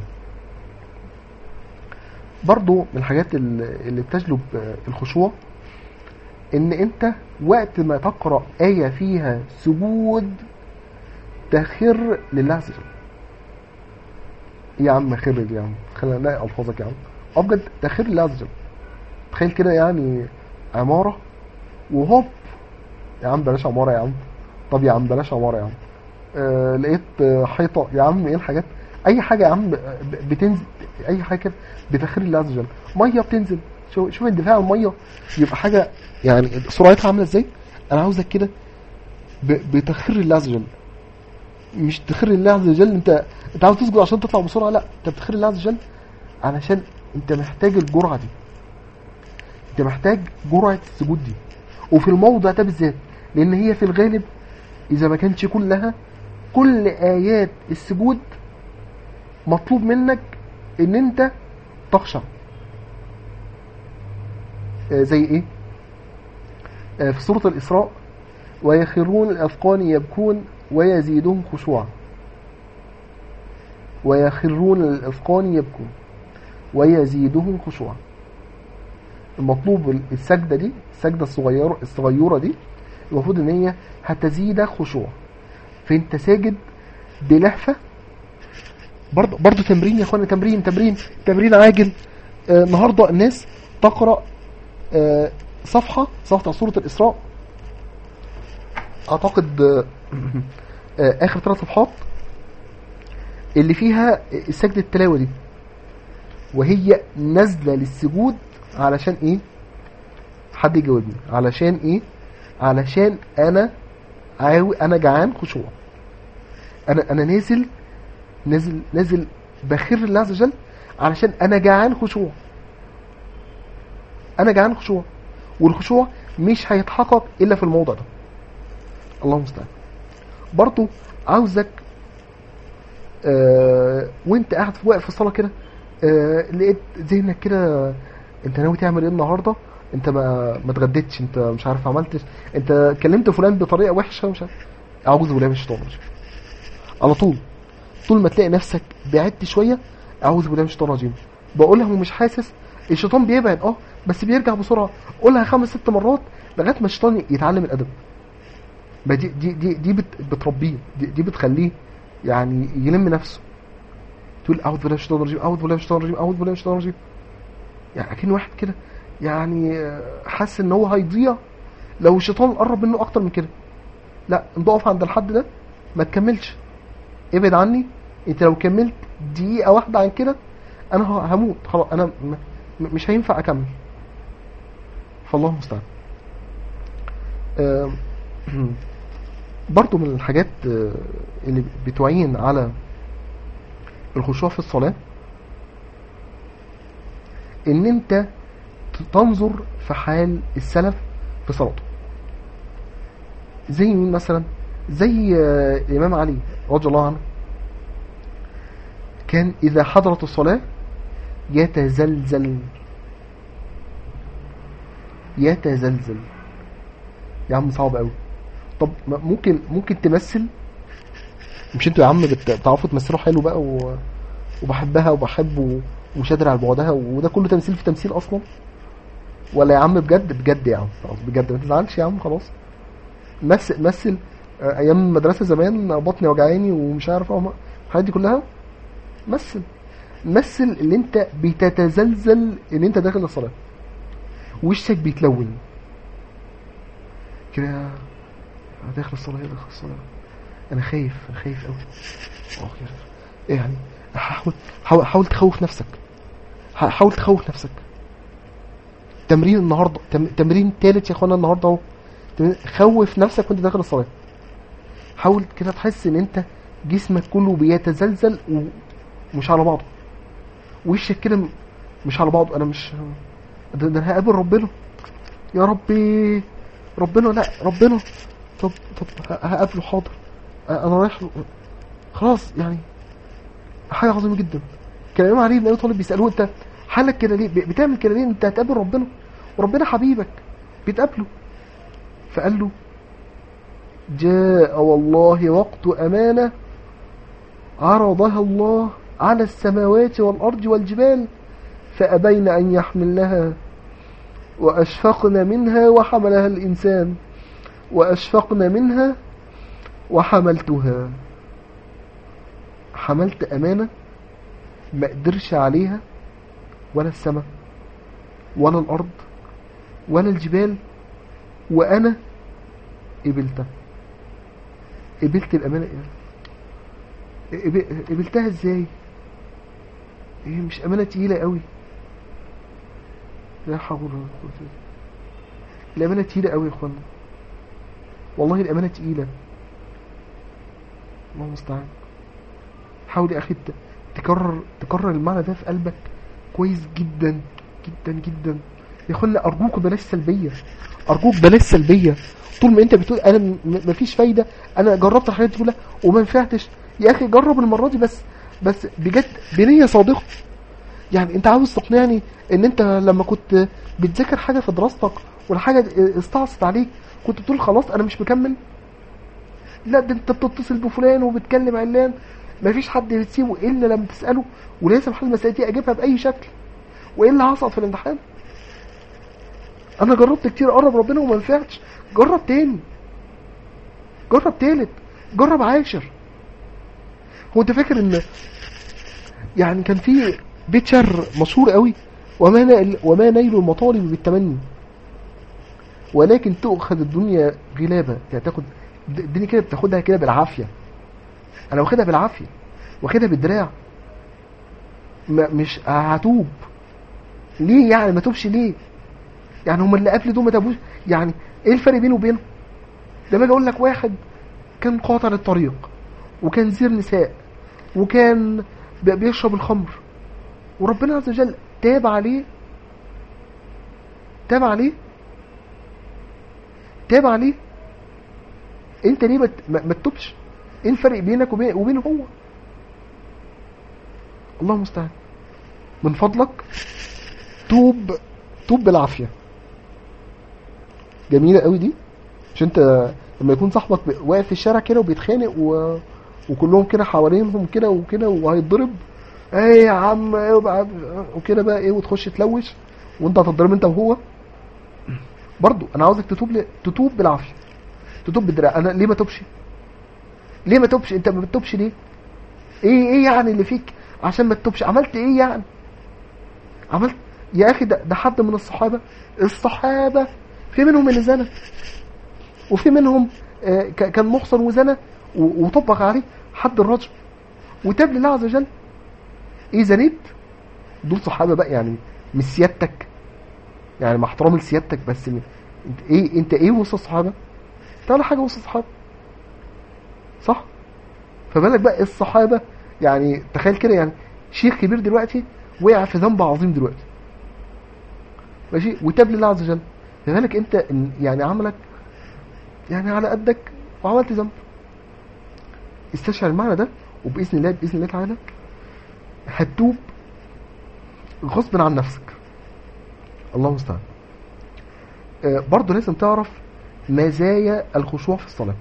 برضو من الحاجات اللي اللي بتجلب آه، الخشوع ان انت وقت ما تقرا ايه فيها سجود تخر لله عز وجل إيه يا عم خر دي يا عم خلينا نلاقي الفاظك يا عم اه بجد تخر لله عز وجل تخيل كده يعني عماره وهوب يا عم بلاش عماره يا عم طب يا عم بلاش عماره يا عم آه لقيت آه، حيطه يا عم ايه الحاجات اي حاجه يا عم ب- بتنزل اي حاجه كده بتخير الله عز وجل ميه بتنزل شوف شوف اندفاع الميه يبقى حاجه يعني سرعتها عامله ازاي انا عاوزك كده ب- بتخير الله عز وجل مش تخير الله عز وجل انت انت عاوز تسجد عشان تطلع بسرعه لا انت بتخير الله عز وجل علشان انت محتاج الجرعه دي انت محتاج جرعه السجود دي وفي الموضع ده بالذات لان هي في الغالب اذا ما كانش كلها كل ايات السجود مطلوب منك ان انت تخشع آه، زي ايه آه، في سورة الإسراء ويخرون الأذقان يبكون ويزيدهم خشوعا ويخرون الأذقان يبكون ويزيدهم خشوعا المطلوب السجدة دي السجدة الصغيرة الصغيرة دي المفروض ان هي هتزيد خشوع فانت ساجد بلهفة برضه برضه تمرين يا اخوانا تمرين تمرين تمرين عاجل آه النهارده الناس تقرا آه صفحه صفحه سوره الاسراء اعتقد آه آه اخر ثلاث صفحات اللي فيها سجدة التلاوة دي وهي نازلة للسجود علشان ايه حد يجاوبني علشان ايه علشان انا عاوي انا جعان خشوع انا انا نازل نازل نازل بخير الله عز وجل علشان انا جعان خشوع انا جعان خشوع والخشوع مش هيتحقق الا في الموضع ده الله المستعان برضو عاوزك آه وانت قاعد في واقف في الصلاه كده آه لقيت ذهنك كده انت ناوي تعمل ايه النهارده انت ما ما اتغديتش انت مش عارف عملتش انت كلمت فلان بطريقه وحشه مش عارف اعوذ بالله من الشيطان الرجيم على طول طول ما تلاقي نفسك بعدت شويه اعوذ بالله من الشيطان الرجيم بقولها ومش حاسس الشيطان بيبعد اه بس بيرجع بسرعه قولها خمس ست مرات لغايه ما الشيطان يتعلم الادب ما دي دي دي, دي بت بتربيه دي, دي بتخليه يعني يلم نفسه تقول اعوذ بالله من الشيطان الرجيم اعوذ بالله من الشيطان الرجيم اعوذ بالله من الشيطان الرجيم يعني اكن واحد كده يعني حاسس ان هو هيضيع لو الشيطان قرب منه اكتر من كده لا انت اقف عند الحد ده ما تكملش ابعد عني انت لو كملت دقيقه واحده عن كده انا ه- هموت خلاص انا م- م- مش هينفع اكمل فالله المستعان آم، برضو من الحاجات آه، اللي بتعين على الخشوع في الصلاة ان انت تنظر في حال السلف في صلاته زي مين مثلا زي آه، الامام علي رضي الله عنه كان اذا حضرت الصلاة يتزلزل يتزلزل يا عم صعب قوي طب ما- ممكن ممكن تمثل مش انتوا يا عم بت- بتعرفوا تمثلوا حلو بقى و... وبحبها وبحبه ومش قادر على بعدها وده كله تمثيل في تمثيل اصلا ولا يا عم بجد بجد يا عم خلاص بجد ما تزعلش يا عم خلاص مثل مثل آه، ايام المدرسه زمان بطني وجعاني ومش عارف أعمل- الحاجات دي كلها مثل مثل اللي انت بتتزلزل ان انت داخل الصلاه وشك بيتلون كده أنا داخل الصلاه إيه داخل الصلاه انا خايف انا خايف قوي اه كده ايه يعني حاول حاول حاول تخوف نفسك ح- حاول تخوف نفسك تمرين النهارده تم... تمرين تالت يا اخوانا النهارده اهو تمرين- خوف نفسك وانت داخل الصلاه حاول كده تحس ان انت جسمك كله بيتزلزل ومش على بعضه وشك كده م- مش على بعضه انا مش ده, ده انا هقابل ربنا يا ربي ربنا لا ربنا طب طب ه- هقابله حاضر انا رايح له خلاص يعني حاجه عظيمه جدا كان الامام علي بن ابي طالب بيسالوه انت حالك كده ليه ب- بتعمل كده ليه انت هتقابل ربنا وربنا حبيبك بتقابله فقال له جاء والله وقت امانه عرضها الله على السماوات والارض والجبال فابين ان يحملنها واشفقن منها وحملها الانسان واشفقن منها وحملتها حملت امانه ما قدرش عليها ولا السماء ولا الارض ولا الجبال وانا قبلتها قبلت الامانه ايه قب- قبلتها ازاي ايه مش امانه تقيله قوي لا حول ولا قوه الا بالله الامانه تقيله قوي يا اخوانا والله الامانه تقيله الله المستعان حاول يا اخي ت- تكرر تكرر المعنى ده في قلبك كويس جدا جدا جدا يا اخوانا ارجوك بلاش سلبيه ارجوك بلاش سلبيه طول ما انت بتقول انا م- مفيش فايده انا جربت الحاجات دي كلها وما نفعتش يا اخي جرب المره دي بس بس بجد بنيه صادقه يعني انت عاوز تقنعني ان انت لما كنت بتذاكر حاجه في دراستك والحاجه دي استعصت عليك كنت بتقول خلاص انا مش مكمل لا ده انت بتتصل بفلان وبتكلم علان مفيش حد بتسيبه الا لما تساله ولازم حل المسائل دي اجيبها باي شكل والا هسقط في الامتحان انا جربت كتير اقرب ربنا وما نفعتش جرب تاني جرب تالت جرب عاشر هو انت فاكر ان يعني كان في بيت شعر مشهور قوي وما نيل وما نيل المطالب بالتمني ولكن تؤخذ الدنيا غلابة يعني تاخد د- الدنيا كده بتاخدها كده بالعافية انا واخدها بالعافية واخدها بالدراع ما مش هتوب ليه يعني ما توبش ليه يعني هما اللي قبل دول ما تابوش يعني ايه الفرق بينه وبينه ده ما اقول لك واحد كان قاطع للطريق وكان زير نساء وكان ب- بيشرب الخمر وربنا عز وجل تاب عليه تاب عليه تاب عليه انت ليه ما ت- ما ما تتوبش ايه الفرق بينك وبين وبينه هو الله المستعان من فضلك توب توب بالعافيه جميله قوي دي مش انت لما يكون صاحبك ب- واقف في الشارع كده وبيتخانق و... وكلهم كده حوالينهم كده وكده وهيتضرب ايه يا عم ايه وبقى وكده بقى ايه وتخش تلوش وانت هتتضرب انت وهو برضو انا عاوزك تتوب ل... تتوب بالعافيه تتوب بالدراع انا ليه ما توبش ليه ما توبش انت ما بتتوبش ليه ايه ايه يعني اللي فيك عشان ما تتوبش عملت ايه يعني عملت يا اخي ده, ده حد من الصحابه الصحابه في منهم اللي زنى وفي منهم آه، ك- كان محصن وزنى و- وطبق عليه حد الرجم وتاب لله عز وجل ايه زنيت دول صحابه بقى يعني مش سيادتك يعني مع احترامي لسيادتك بس م- انت ايه انت ايه وسط الصحابه انت ولا حاجه وسط الصحابه صح فبالك بقى الصحابه يعني تخيل كده يعني شيخ كبير دلوقتي وقع في ذنب عظيم دلوقتي ماشي وتاب لله عز وجل لذلك انت إن- يعني عملك يعني على قدك وعملت ذنب استشعر المعنى ده وباذن الله باذن الله تعالى هتتوب غصب عن نفسك الله المستعان آه، برضه لازم تعرف مزايا الخشوع في الصلاة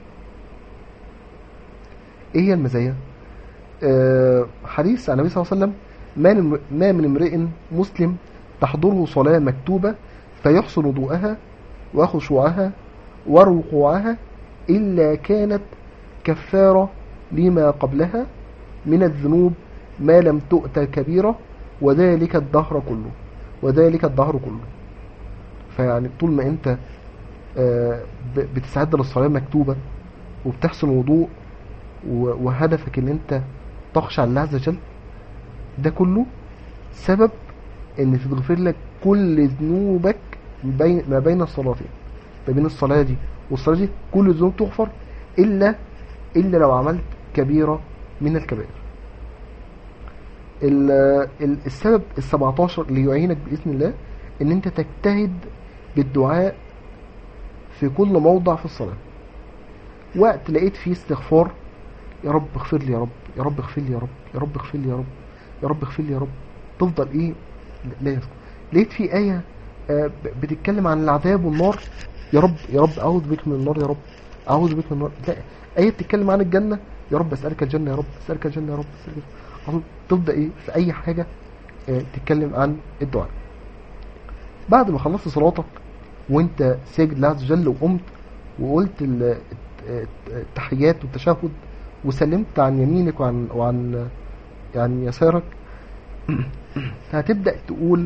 ايه هي المزايا آه، حديث عن النبي صلى الله عليه وسلم ما من- ما من امرئ مسلم تحضره صلاة مكتوبة فيحسن وضوءها وخشوعها وركوعها إلا كانت كفارة لما قبلها من الذنوب ما لم تؤت كبيرة وذلك الدهر كله وذلك الدهر كله فيعني طول ما انت آه، ب- بتستعد للصلاة مكتوبة وبتحسن وضوء و- وهدفك ان انت تخشع لله عز وجل ده كله سبب ان تتغفر لك كل ذنوبك بين ما بين الصلاتين ما بين الصلاة دي والصلاة دي كل الذنوب تغفر إلا إلا لو عملت كبيرة من الكبائر ال- ال- السبب ال 17 اللي يعينك بإذن الله إن أنت تجتهد بالدعاء في كل موضع في الصلاة وقت لقيت فيه استغفار يا رب اغفر لي يا رب يا رب اغفر لي يا رب يا رب اغفر لي يا رب يا رب اغفر لي يا رب تفضل ايه لا يذكر لقيت في آية آه، ب- بتتكلم عن العذاب والنار يا رب يا رب اعوذ بك من النار يا رب اعوذ بك من النار لا آية بتتكلم عن الجنة يا رب اسألك الجنة يا رب اسألك الجنة يا رب اسألك الجنة. على طول تبدأ ايه في اي حاجة آه، تتكلم عن الدعاء بعد ما خلصت صلاتك وانت ساجد لله عز وجل وقمت وقلت ال- الت- التحيات والتشهد وسلمت عن يمينك وعن وعن يعني يسارك هتبدأ تقول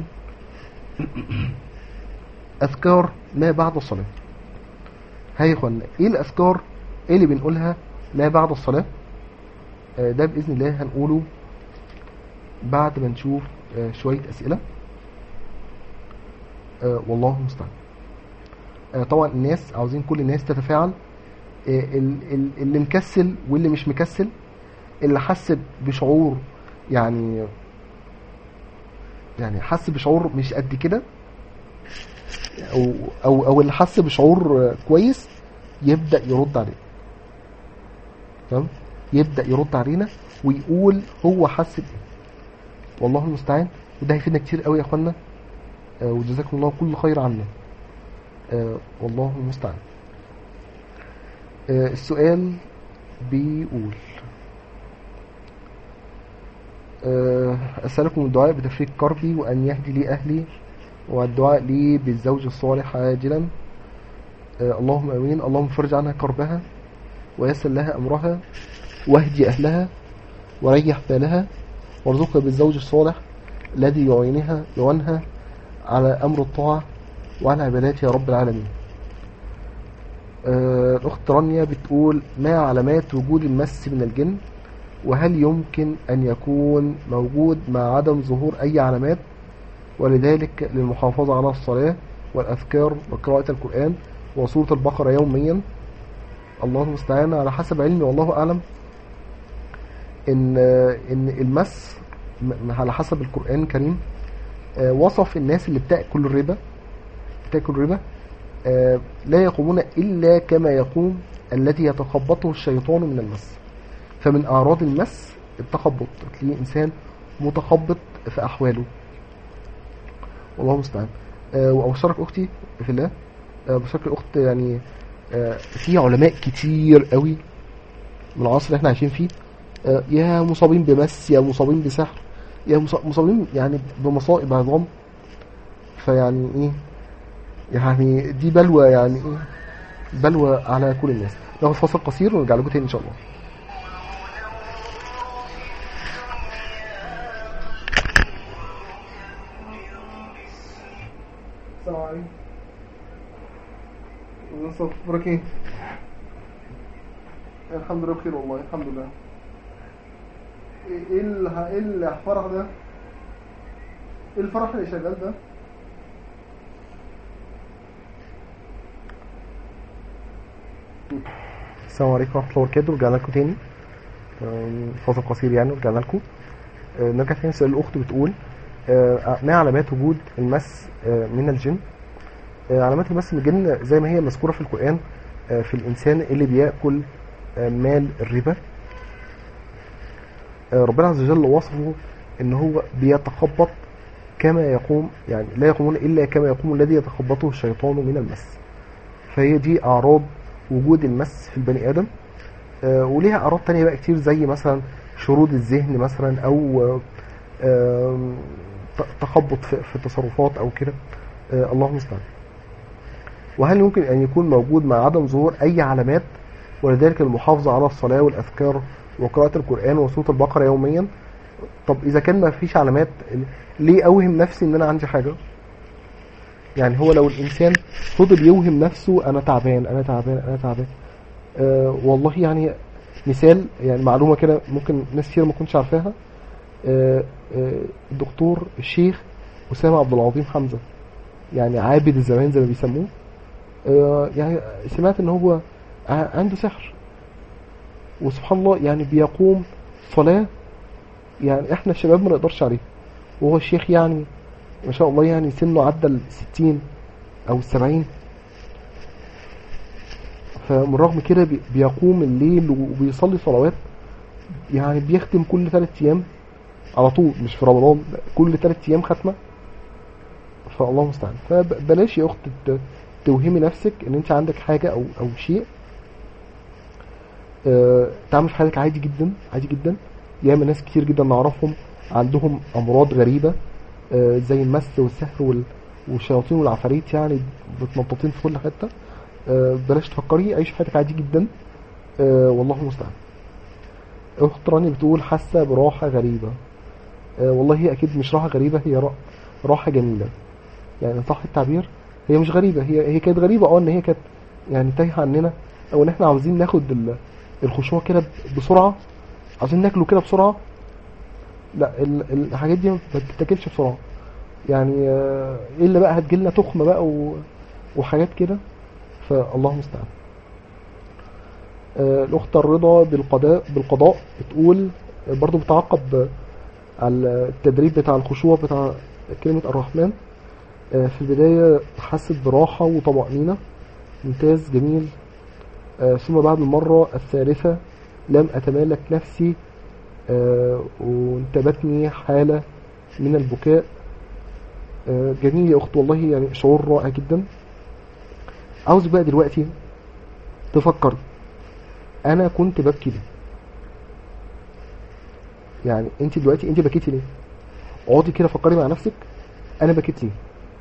أذكار ما بعد الصلاة هاي يا اخوانا ايه الأذكار ايه اللي بنقولها ما بعد الصلاة آه، ده بإذن الله هنقوله بعد ما نشوف آه، شوية أسئلة آه، والله المستعان آه، طبعا الناس عاوزين كل الناس تتفاعل آه، ال- ال- اللي مكسل واللي مش مكسل اللي حس بشعور يعني يعني حس بشعور مش قد كده او او او اللي حس بشعور آه، كويس يبدا يرد عليه تمام يبدا يرد علينا ويقول هو حس بايه والله المستعان وده هيفيدنا كتير قوي يا اخوانا آه، وجزاكم الله كل خير عنا آه، والله المستعان آه، السؤال بيقول آه، أسألكم الدعاء بتفريق كربي وأن يهدي لي أهلي والدعاء لي بالزوج الصالح عاجلا آه، اللهم أمين اللهم فرج عنها كربها ويسر لها أمرها واهدي أهلها وريح بالها وارزقها بالزوج الصالح الذي يعينها يعينها على أمر الطاعة وعلى عبادات يا رب العالمين آه، الأخت رانيا بتقول ما علامات وجود المس من الجن وهل يمكن أن يكون موجود مع عدم ظهور أي علامات ولذلك للمحافظة على الصلاة والأذكار وقراءة القرآن وسورة البقرة يوميا الله المستعان على حسب علمي والله أعلم إن إن المس م- على حسب القرآن الكريم آه، وصف الناس اللي بتاكل الربا بتاكل الربا آه، لا يقومون الا كما يقوم الذي يتخبطه الشيطان من المس فمن اعراض المس التخبط تلاقيه انسان متخبط في احواله والله المستعان آه، وابشرك اختي في الله آه، بشكل اخت يعني آه، في علماء كتير قوي من العصر اللي احنا عايشين فيه آه، يا مصابين بمس يا مصابين بسحر يا مص- مصابين يعني بمصائب عظام فيعني ايه يعني دي بلوى يعني ايه بلوى على كل الناس ناخد فاصل قصير ونرجع لكم تاني ان شاء الله السلام عليكم ازيك اخبارك ايه الحمد لله بخير والله الحمد لله ايه ايه ال- ايه الفرح ده ايه الفرح اللي شغال ده السلام عليكم ورحمة الله وبركاته رجعنا لكم تاني آم، فاصل قصير يعني ورجعنا لكم آه، نرجع تاني سؤال الأخت بتقول آه، ما علامات وجود المس آه، من الجن آه، علامات المس من الجن زي ما هي مذكورة في القرآن آه، في الإنسان اللي بيأكل آه، مال الربا آه، ربنا عز وجل وصفه ان هو بيتخبط كما يقوم يعني لا يقومون الا كما يقوم الذي يتخبطه الشيطان من المس فهي دي اعراض وجود المس في البني ادم آه، وليها اعراض تانية بقى كتير زي مثلا شرود الذهن مثلا او آه، آم، ت- تخبط في في التصرفات او كده آه، الله المستعان وهل يمكن ان يكون موجود مع عدم ظهور اي علامات ولذلك المحافظة على الصلاة والأذكار وقراءة القرآن وسورة البقرة يوميا طب إذا كان ما فيش علامات ليه أوهم نفسي إن أنا عندي حاجة يعني هو لو الإنسان فضل يوهم نفسه أنا تعبان أنا تعبان أنا تعبان آه والله يعني مثال يعني معلومة كده ممكن ناس كتير ما كنتش عارفاها آه آه الدكتور الشيخ أسامة عبد العظيم حمزة يعني عابد الزمان زي ما بيسموه آه يعني سمعت ان هو ع- عنده سحر وسبحان الله يعني بيقوم صلاة يعني احنا الشباب ما نقدرش عليه وهو الشيخ يعني ما شاء الله يعني سنه عدى ال 60 او ال 70 فمن رغم كده بي- بيقوم الليل وبيصلي صلوات يعني بيختم كل ثلاث ايام على طول مش في رمضان لا، كل ثلاث ايام ختمه فالله المستعان فبلاش يا اخت ت- توهمي نفسك ان انت عندك حاجه او او شيء آه، تعمل في حياتك عادي جدا عادي جدا ياما ناس كتير جدا نعرفهم عندهم امراض غريبه آه، زي المس والسحر وال- والشياطين والعفاريت يعني متنططين في كل حته آه، بلاش تفكري عيش حياتك عادي جدا آه، والله المستعان اخت رانيا بتقول حاسه براحه غريبه آه، والله هي اكيد مش راحه غريبه هي را- راحه جميله يعني صح التعبير هي مش غريبه هي هي كانت غريبه اه ان هي كانت يعني تايهه عننا او ان احنا عاوزين ناخد ال- الخشوع كده ب- بسرعه عاوزين ناكله كده بسرعه لا ال- الحاجات دي ما بتتاكلش بسرعه يعني آه، الا بقى هتجيلنا تخمه بقى و- وحاجات كده فالله المستعان آه، الاخت الرضا بالقضاء بالقضاء بتقول آه، برضو بتعقب على التدريب بتاع الخشوع بتاع كلمة الرحمن آه، في البداية حست براحة وطمأنينة ممتاز جميل آه، ثم بعد المرة الثالثة لم أتمالك نفسي آه، وانتابتني حالة من البكاء آه، جميل يا أخت والله يعني شعور رائع جدا عاوز بقى دلوقتي تفكر أنا كنت ببكي ليه يعني انت دلوقتي انت بكيتي ليه اقعدي كده فكري مع نفسك انا بكيت ليه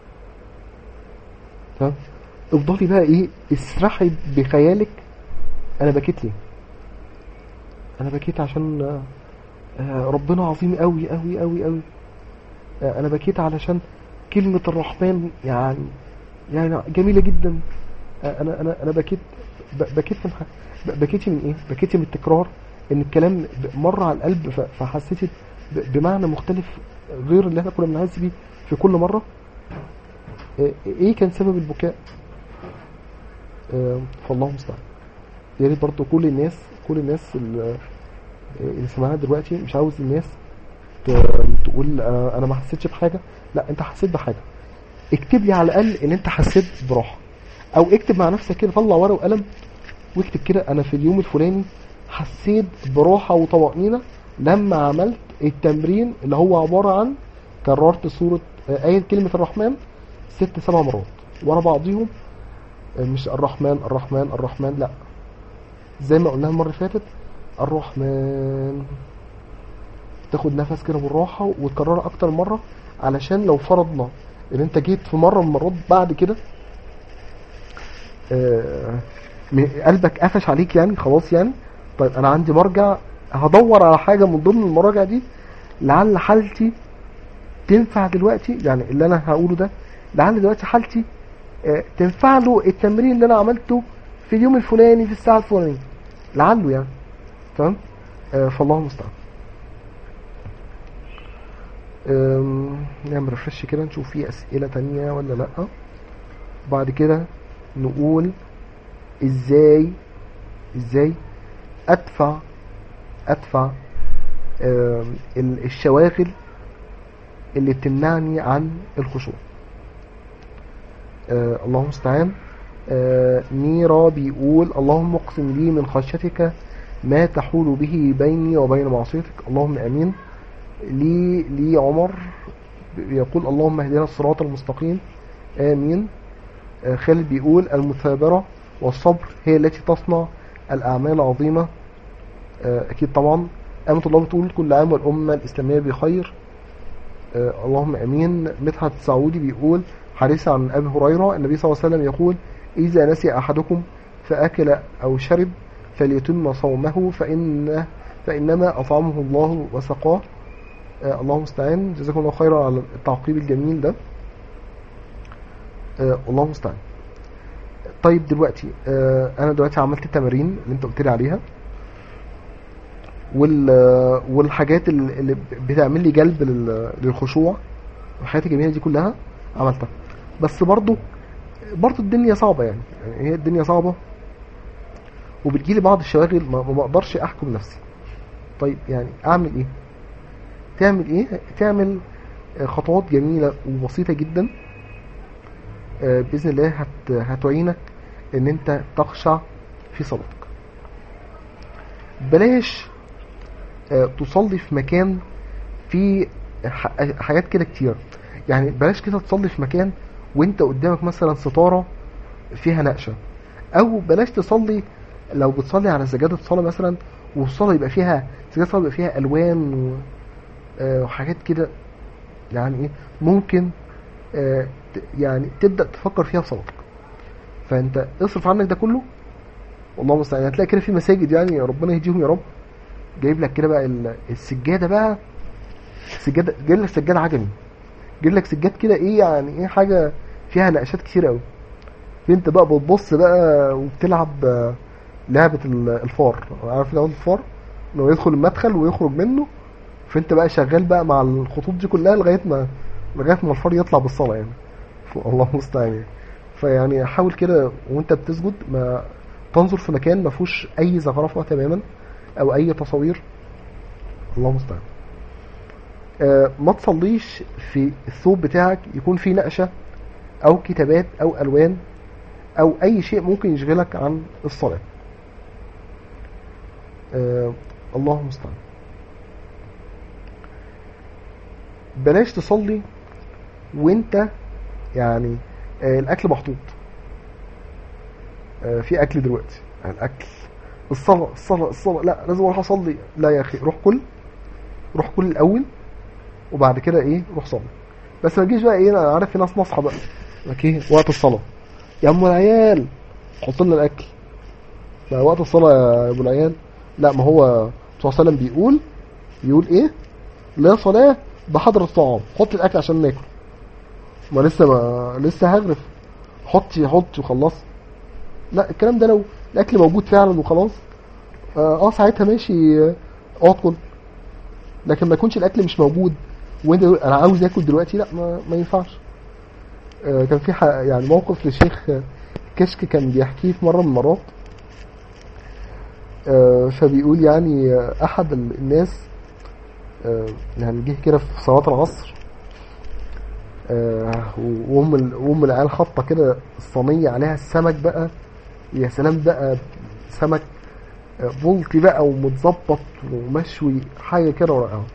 تمام افضلي بقى ايه اسرحي بخيالك انا بكيت ليه انا بكيت عشان آه، آه، ربنا عظيم قوي قوي قوي قوي آه، انا بكيت علشان كلمة الرحمن يعني يعني جميلة جدا آه، انا انا انا بكيت ب- بكيت من ح- ب- بكيتي من ايه بكيتي من التكرار ان الكلام ب- مر على القلب ف- فحسيتي ب- بمعنى مختلف غير اللي احنا كنا بنحس بيه في كل مرة آه، ايه كان سبب البكاء آه، فالله المستعان يا ريت برضه كل الناس كل الناس اللي اللي سمعنا دلوقتي مش عاوز الناس ت- تقول انا أنا ما حسيتش بحاجه لا انت حسيت بحاجه اكتب لي على الاقل ان انت حسيت براحه او اكتب مع نفسك كده طلع ورقه وقلم واكتب كده انا في اليوم الفلاني حسيت براحه وطمانينه لما عملت التمرين اللي هو عباره عن كررت سوره آه، ايه كلمه الرحمن ست سبع مرات ورا بعضيهم آه، مش الرحمن الرحمن الرحمن لا زي ما قلنا المره اللي فاتت الرحمن تاخد نفس كده بالراحه وتكررها اكتر من مره علشان لو فرضنا ان انت جيت في مره من المرات بعد كده آه، م- قلبك قفش عليك يعني خلاص يعني طيب انا عندي مرجع هدور على حاجه من ضمن المراجع دي لعل حالتي تنفع دلوقتي يعني اللي انا هقوله ده لعل دلوقتي حالتي آه، تنفع له التمرين اللي انا عملته في اليوم الفلاني في الساعه الفلانيه لعله يعني تمام آه، فالله المستعان أم، نعمل ريفرش كده نشوف في اسئله تانية ولا لا بعد كده نقول ازاي ازاي ادفع ادفع أم، ال- الشواغل اللي بتمنعني عن الخشوع آه اللهم المستعان آه ميرا بيقول اللهم اقسم لي من خشيتك ما تحول به بيني وبين معصيتك اللهم امين لي لي عمر يقول اللهم اهدنا الصراط المستقيم امين آه خالد بيقول المثابرة والصبر هي التي تصنع الأعمال العظيمة آه أكيد طبعا أمة الله بتقول كل عام والأمة الإسلامية بخير آه اللهم امين مدحت السعودي بيقول حديث عن ابي هريره النبي صلى الله عليه وسلم يقول اذا نسي احدكم فاكل او شرب فليتم صومه فان فانما اطعمه الله وسقاه آه الله المستعان جزاكم الله خيرا على التعقيب الجميل ده آه الله المستعان طيب دلوقتي آه انا دلوقتي عملت التمارين اللي انت قلت لي عليها وال والحاجات اللي اللي بتعمل لي جلب لل- للخشوع الحاجات الجميله دي كلها عملتها بس برضو برضو الدنيا صعبه يعني, يعني هي الدنيا صعبه وبتجيلي بعض الشواغل ما ما بقدرش احكم نفسي طيب يعني اعمل ايه تعمل ايه تعمل آه، خطوات جميله وبسيطه جدا آه، باذن الله هت هتعينك ان انت تخشع في صلاتك بلاش آه، تصلي في مكان فيه ح- حاجات كده كتير يعني بلاش كده تصلي في مكان وانت قدامك مثلا ستارة فيها نقشة او بلاش تصلي لو بتصلي على سجادة صلاة مثلا والصلاة يبقى فيها سجادة صلاة يبقى فيها الوان و- آه، وحاجات كده يعني ايه ممكن آه، ت- يعني تبدأ تفكر فيها في صلاتك فانت اصرف عنك ده كله والله المستعان هتلاقي كده في مساجد يعني ربنا يهديهم يا رب جايب لك كده بقى ال- السجاده بقى سجاده جايب لك سجاده عجمي جايب لك سجاد كده ايه يعني ايه حاجه فيها نقشات كتير قوي انت بقى بتبص بقى وبتلعب آه، لعبه ال- الفار عارف لعبه الفار انه يدخل المدخل ويخرج منه فانت بقى شغال بقى مع الخطوط دي كلها لغايه ما لغايه ما الفار يطلع بالصلاه يعني ف- الله المستعان يعني فيعني حاول كده وانت بتسجد ما تنظر في مكان ما فيهوش اي زخرفه تماما او اي تصاوير الله المستعان آه، ما تصليش في الثوب بتاعك يكون فيه نقشه او كتابات او الوان او اي شيء ممكن يشغلك عن الصلاه آه، الله المستعان بلاش تصلي وانت يعني آه، الاكل محطوط آه، في اكل دلوقتي الاكل الصلاه الصلاه الصلاه لا لازم اروح اصلي لا يا اخي روح كل روح كل الاول وبعد كده ايه روح صلي بس ما تجيش بقى ايه انا عارف في ناس نصحى بقى لك ايه وقت الصلاه يا ام العيال حط لنا الاكل بقى وقت الصلاه يا ابو العيال لا ما هو صلى الله عليه وسلم بيقول بيقول ايه لا صلاه بحضر الطعام حط الاكل عشان ناكل ما لسه ما لسه هغرف حط حط وخلص لا الكلام ده لو الاكل موجود فعلا وخلاص اه, آه ساعتها ماشي آه، اقعد كل لكن ما يكونش الاكل مش موجود وانت تقول انا عاوز اكل دلوقتي لا ما, ما ينفعش آه كان في ح- يعني موقف لشيخ آه، كشك كان بيحكيه في مره من المرات آه فبيقول يعني آه، احد ال- الناس آه يعني جه كده في صلاه العصر آه وام ال- وام العيال حاطه كده الصينيه عليها السمك بقى يا سلام بقى سمك آه، بلطي بقى ومتظبط ومشوي حاجه كده رائعه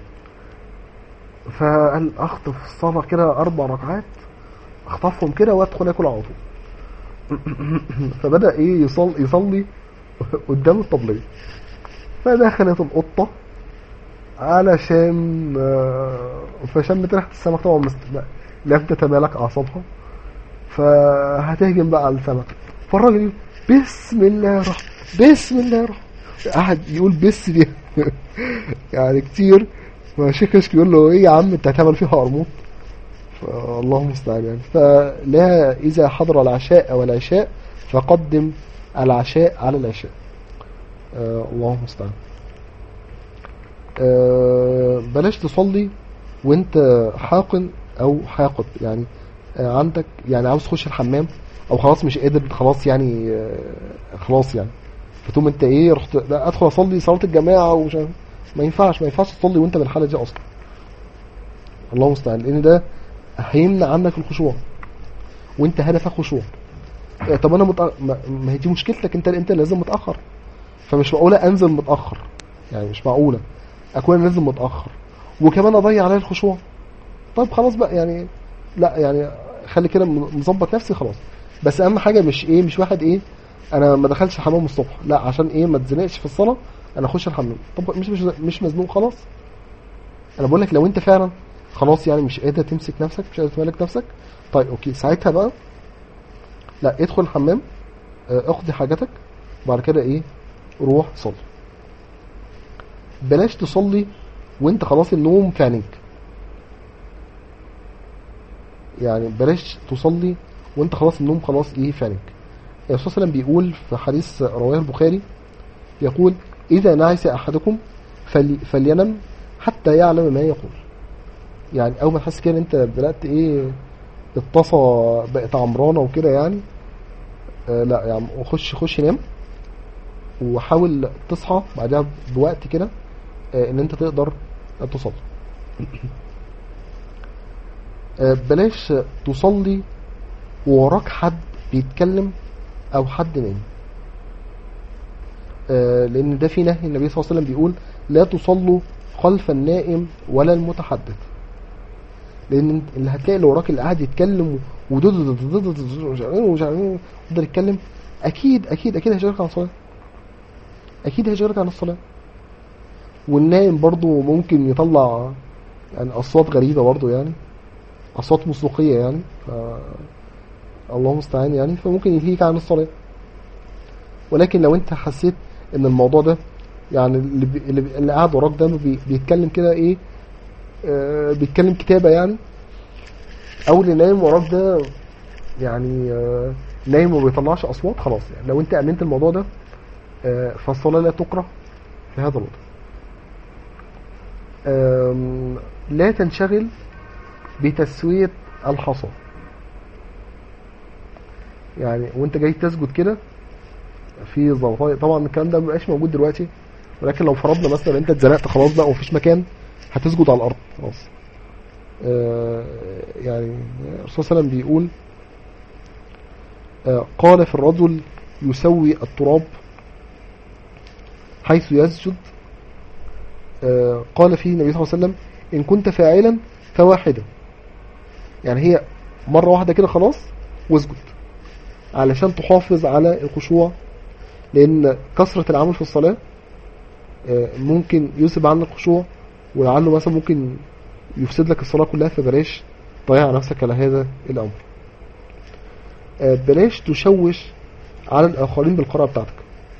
فقال اخطف الصلاه كده اربع ركعات اخطفهم كده وادخل اكل على طول فبدا ايه يصلي يصلي قدام الطبليه فدخلت القطه علشان آه، فشمت ريحه السمك طبعا مست... لم تتمالك اعصابها فهتهجم بقى على السمك فالراجل يقول بسم الله الرحمن بسم الله الرحمن قعد يقول بس دي يعني كتير فشيخ كشك يقول له ايه يا عم انت هتعمل فيها قرموط فالله المستعان يعني فلا اذا حضر العشاء او العشاء فقدم العشاء على العشاء آه الله المستعان آه بلاش تصلي وانت حاقن او حاقد يعني آه عندك يعني عاوز تخش الحمام او خلاص مش قادر خلاص يعني آه خلاص يعني فتقوم انت ايه رحت لا ادخل اصلي صلاه الجماعه ومش عارف ما ينفعش ما ينفعش تصلي وانت بالحاله دي اصلا الله المستعان لان ده هيمنع عنك الخشوع وانت هدفك خشوع آه، طب انا متأ... ما ما هي دي مشكلتك انت انت لازم متاخر فمش معقوله انزل متاخر يعني مش معقوله اكون نازل متاخر وكمان اضيع عليا الخشوع طيب خلاص بقى يعني لا يعني خلي كده مظبط نفسي خلاص بس اهم حاجه مش ايه مش واحد ايه انا ما دخلش الحمام الصبح لا عشان ايه ما اتزنقش في الصلاه انا اخش الحمام طب مش مش مش مزنوق خلاص انا بقول لك لو انت فعلا خلاص يعني مش قادر تمسك نفسك مش قادر تملك نفسك طيب اوكي ساعتها بقى لا ادخل الحمام آه، اقضي حاجتك وبعد كده ايه روح صلي بلاش تصلي وانت خلاص النوم في عينيك يعني بلاش تصلي وانت خلاص النوم خلاص ايه في عينيك الرسول صلى الله عليه وسلم بيقول في حديث رواه البخاري يقول إذا نعس أحدكم فلي فلينم حتى يعلم ما يقول يعني أول ما تحس كده إن أنت بدأت إيه الطاسة بقت عمرانة وكده يعني آه لا يعني خش خش نام وحاول تصحى بعدها بوقت كده آه إن أنت تقدر تصلي آه بلاش تصلي ووراك حد بيتكلم او حد نايم آه، لان ده في نهي النبي صلى الله عليه وسلم بيقول لا تصلوا خلف النائم ولا المتحدث لان انت- اللي هتلاقي اللي وراك اللي قاعد يتكلم ودود ومش عارف ايه ومش عارف ايه يفضل يتكلم اكيد اكيد اكيد هيشغلك عن الصلاه اكيد هيشغلك عن الصلاه والنايم برضو ممكن يطلع يعني اصوات غريبه برضو يعني اصوات موسيقيه يعني ف... الله المستعان يعني فممكن يلهيك عن الصلاه ولكن لو انت حسيت ان الموضوع ده يعني اللي, بي... اللي, بي... اللي قاعد وراك ده بي... بيتكلم كده ايه آه بيتكلم كتابه يعني او اللي نايم وراك ده يعني آه نايم وما بيطلعش اصوات خلاص يعني لو انت امنت الموضوع ده آه فالصلاه لا تكره في هذا الوضع آم، لا تنشغل بتسوية الحصى يعني وانت جاي تسجد كده في ظبطايا طبعا الكلام ده مبقاش موجود دلوقتي ولكن لو فرضنا مثلا انت اتزنقت خلاص بقى ومفيش مكان هتسجد على الارض خلاص آه، يعني الرسول صلى الله عليه وسلم بيقول آه، قال في الرجل يسوي التراب حيث يسجد آه، قال فيه النبي صلى الله عليه وسلم إن كنت فاعلا فواحدة يعني هي مرة واحدة كده خلاص واسجد علشان تحافظ على الخشوع لأن كثرة العمل في الصلاة آه، ممكن يسب عنك الخشوع ولعله مثلا ممكن يفسد لك الصلاة كلها فبلاش تضيع نفسك على هذا الأمر آه، بلاش تشوش على الآخرين بالقراءة بتاعتك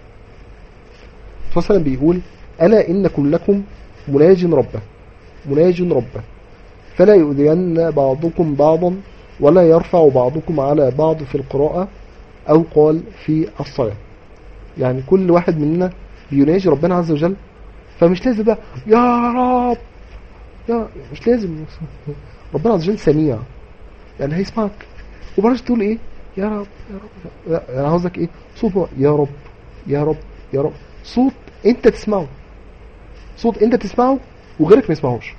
فصلا بيقول ألا إن كلكم مناج ربه مناج ربه فلا يؤذين بعضكم بعضا ولا يرفع بعضكم على بعض في القراءة أو قال في الصلاة يعني كل واحد مننا بيناجي ربنا عز وجل فمش لازم بقى يا رب يا مش لازم ربنا عز وجل سميع يعني هيسمعك وبلاش تقول ايه يا رب يا رب لا انا عاوزك ايه صوت بقى، يا رب يا رب يا رب صوت انت تسمعه صوت انت تسمعه وغيرك ما يسمعوش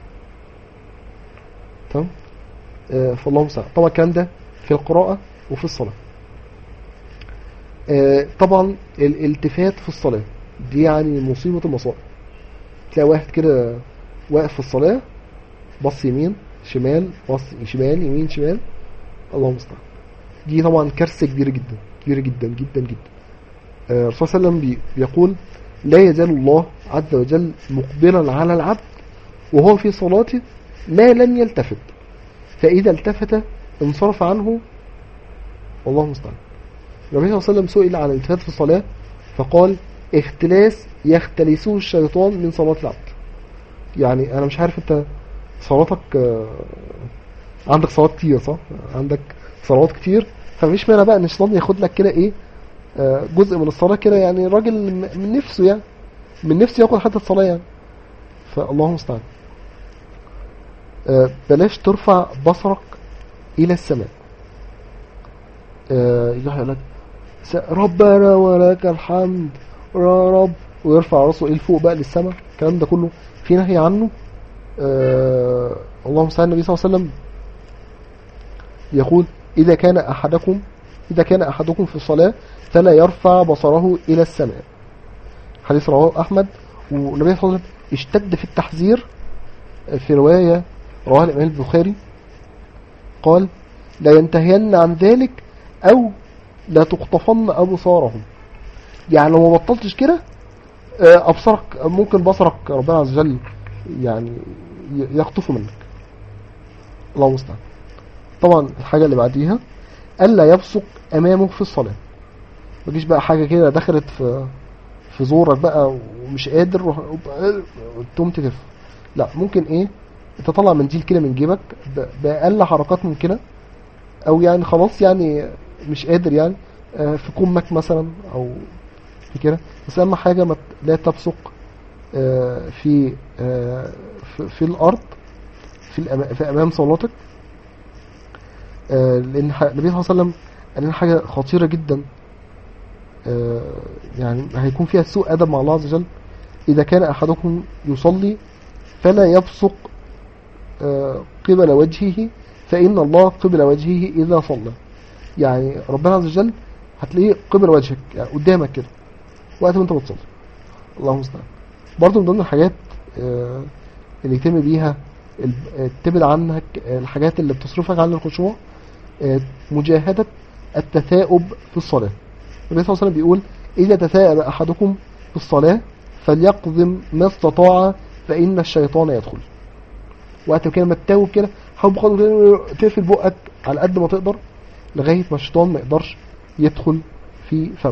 تمام آه فالله المستعان طبعا الكلام ده في القراءة وفي الصلاة آه طبعا الالتفات في الصلاة دي يعني مصيبة المصائب تلاقي واحد كده واقف في الصلاة بص يمين شمال بص شمال يمين شمال الله المستعان دي طبعا كارثة كبيرة جدا كبيرة جدا جدا جدا آه، الرسول صلى الله عليه وسلم بي- بيقول لا يزال الله عز وجل مقبلا على العبد وهو في صلاته ما لم يلتفت فإذا التفت انصرف عنه والله المستعان النبي صلى الله عليه وسلم سئل عن الالتفات في الصلاة فقال اختلاس يختلسه الشيطان من صلاة العبد يعني أنا مش عارف أنت صلاتك آه، عندك صلوات كتير صح؟ عندك صلوات كتير فمش معنى بقى ان الشيطان ياخد لك كده ايه آه، جزء من الصلاة كده يعني راجل م- من نفسه يعني من نفسه ياخد حتى الصلاة يعني فالله المستعان آه، بلاش ترفع بصرك إلى السماء آه، يجي يقول لك س- ربنا ولك الحمد يا رب ويرفع راسه إيه لفوق بقى للسماء الكلام ده كله في نهي عنه آه، اللهم صل على النبي صلى الله عليه وسلم يقول إذا كان أحدكم إذا كان أحدكم في الصلاة فلا يرفع بصره إلى السماء حديث رواه أحمد والنبي صلى الله عليه وسلم اشتد في التحذير في رواية رواه الإمام البخاري قال لا ينتهين عن ذلك أو لا تخطفن أبصارهم يعني لو ما بطلتش كده آه، أبصرك ممكن بصرك ربنا عز وجل يعني ي- يخطفه منك الله المستعان طبعا الحاجة اللي بعديها ألا يبصق أمامه في الصلاة ما تجيش بقى حاجة كده دخلت في في زورك بقى ومش قادر وح- وب- تقوم تلف لا ممكن ايه تطلع منديل كده من جيبك ب- بأقل حركات ممكنة او يعني خلاص يعني مش قادر يعني آه، في كمك مثلا او في كده بس اهم حاجة ما ت- لا تبصق آه، في آه، في- في الارض في الأما- في امام صلاتك آه، لان ح- النبي صلى الله عليه وسلم قال لنا حاجة خطيرة جدا آه، يعني هيكون فيها سوء أدب مع الله عز وجل إذا كان أحدكم يصلي فلا يبصق آه، قبل وجهه فإن الله قبل وجهه إذا صلى يعني ربنا عز وجل هتلاقيه قبل وجهك يعني قدامك كده وقت ما انت بتصلي الله المستعان برضه من ضمن الحاجات آه، اللي يتم بيها ال- آه، تبعد عنك الحاجات اللي بتصرفك عن الخشوع آه، مجاهدة التثاؤب في الصلاة النبي صلى الله عليه وسلم بيقول إذا تثاءب أحدكم في الصلاة فليقضم ما استطاع فإن الشيطان يدخل وقت كده ما تتاوب كده حاول بقدر الإمكان تقفل بقك على قد ما تقدر لغاية ما الشيطان ما يقدرش يدخل في فمك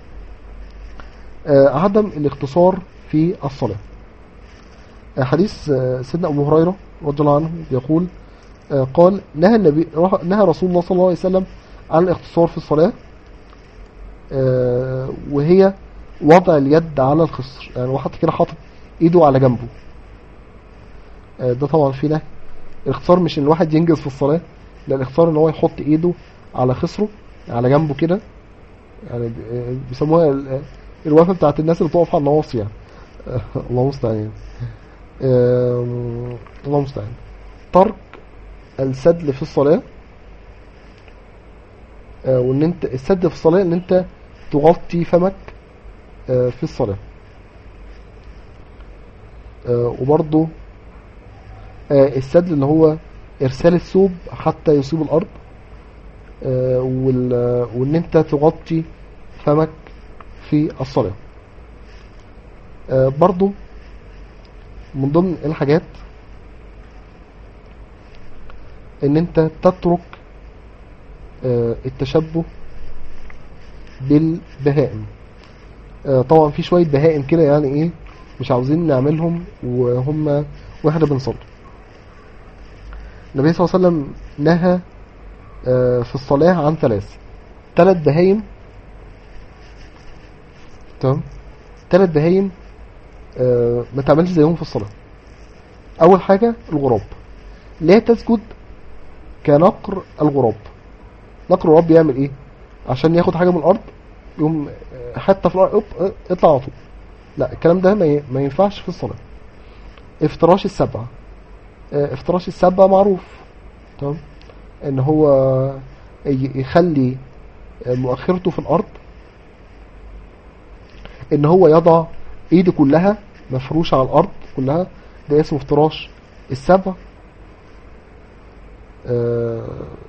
آه، عدم الاختصار في الصلاة آه، حديث آه، سيدنا أبو هريرة رضي الله عنه يقول آه، قال نهى النبي نهى رسول الله صلى الله عليه وسلم عن الاختصار في الصلاة آه، وهي وضع اليد على الخصر يعني واحد كده حاطط ايده على جنبه آه، ده طبعا في نهي الاختصار مش ان الواحد ينجز في الصلاة لا الاختصار ان هو يحط ايده على خصره على جنبه كده يعني ب- آه، بيسموها ال- الوقفة بتاعت الناس اللي بتقف على النواصي يعني آه، الله المستعان يعني. آم، الله المستعان ترك السدل في الصلاة آه، وان انت السد في الصلاة ان انت تغطي فمك آه، في الصلاة آه، وبرضو آه، السدل اللي هو ارسال الثوب حتى يصيب الارض آه، وال- وان انت تغطي فمك في الصلاة آه، برضو من ضمن الحاجات ان انت تترك آه، التشبه بالبهائم آه، طبعا في شوية بهائم كده يعني ايه مش عاوزين نعملهم وهم واحنا بنصلي النبي صلى الله عليه وسلم نهى آه، في الصلاة عن ثلاث ثلاث بهايم تمام ثلاث بهايم آه، ما تعملش زيهم في الصلاة أول حاجة الغراب لا تسجد كنقر الغراب نقر الغراب بيعمل ايه عشان ياخد حاجة من الأرض يقوم آه، حتى في الأرض أوب، آه، يطلع على طول لا الكلام ده ما ي- ما ينفعش في الصلاة افتراش السبع آه، افتراش السبع معروف تمام ان هو ي- يخلي آه، مؤخرته في الارض ان هو يضع ايده كلها مفروشة على الارض كلها ده اسمه افتراش السبع آه،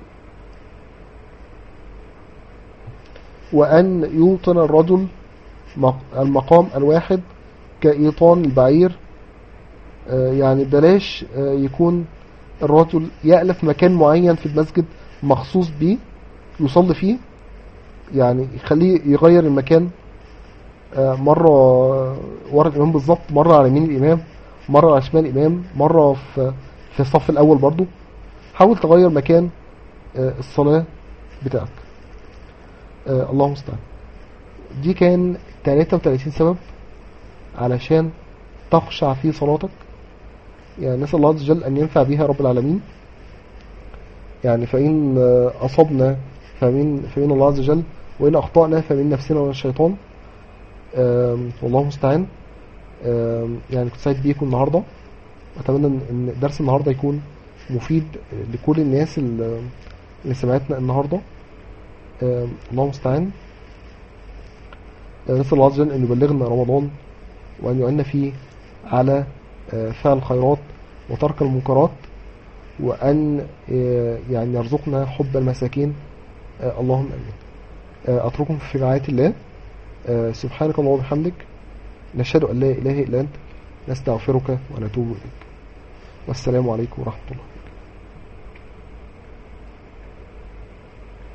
وان يوطن الرجل مق- المقام الواحد كإيطان البعير آه، يعني بلاش آه، يكون الرجل يألف مكان معين في المسجد مخصوص بيه يصلي فيه يعني يخليه يغير المكان آه، مرة ورا الإمام بالظبط مرة على يمين الإمام مرة على شمال الإمام مرة في في الصف الأول برضو حاول تغير مكان آه، الصلاة بتاعك آه، الله المستعان دي كان 33 سبب علشان تخشع في صلاتك يعني نسأل الله عز وجل أن ينفع بها رب العالمين يعني فإن آه، أصبنا فمن فمن الله عز وجل وإن أخطأنا فمن نفسنا ومن الشيطان آم، والله المستعان آم، يعني كنت سعيد بيكم النهاردة أتمنى إن- إن درس النهاردة يكون مفيد لكل الناس اللي اللي سمعتنا النهاردة آم، الله المستعان آه، نسأل الله عز وجل أن يبلغنا رمضان وأن يعيننا فيه على آه، فعل الخيرات وترك المنكرات وأن آه، يعني يرزقنا حب المساكين آه، اللهم آمين آه، أترككم في رعاية الله آه، سبحانك اللهم وبحمدك نشهد أن لا إله إلا أنت نستغفرك ونتوب إليك والسلام عليكم ورحمة الله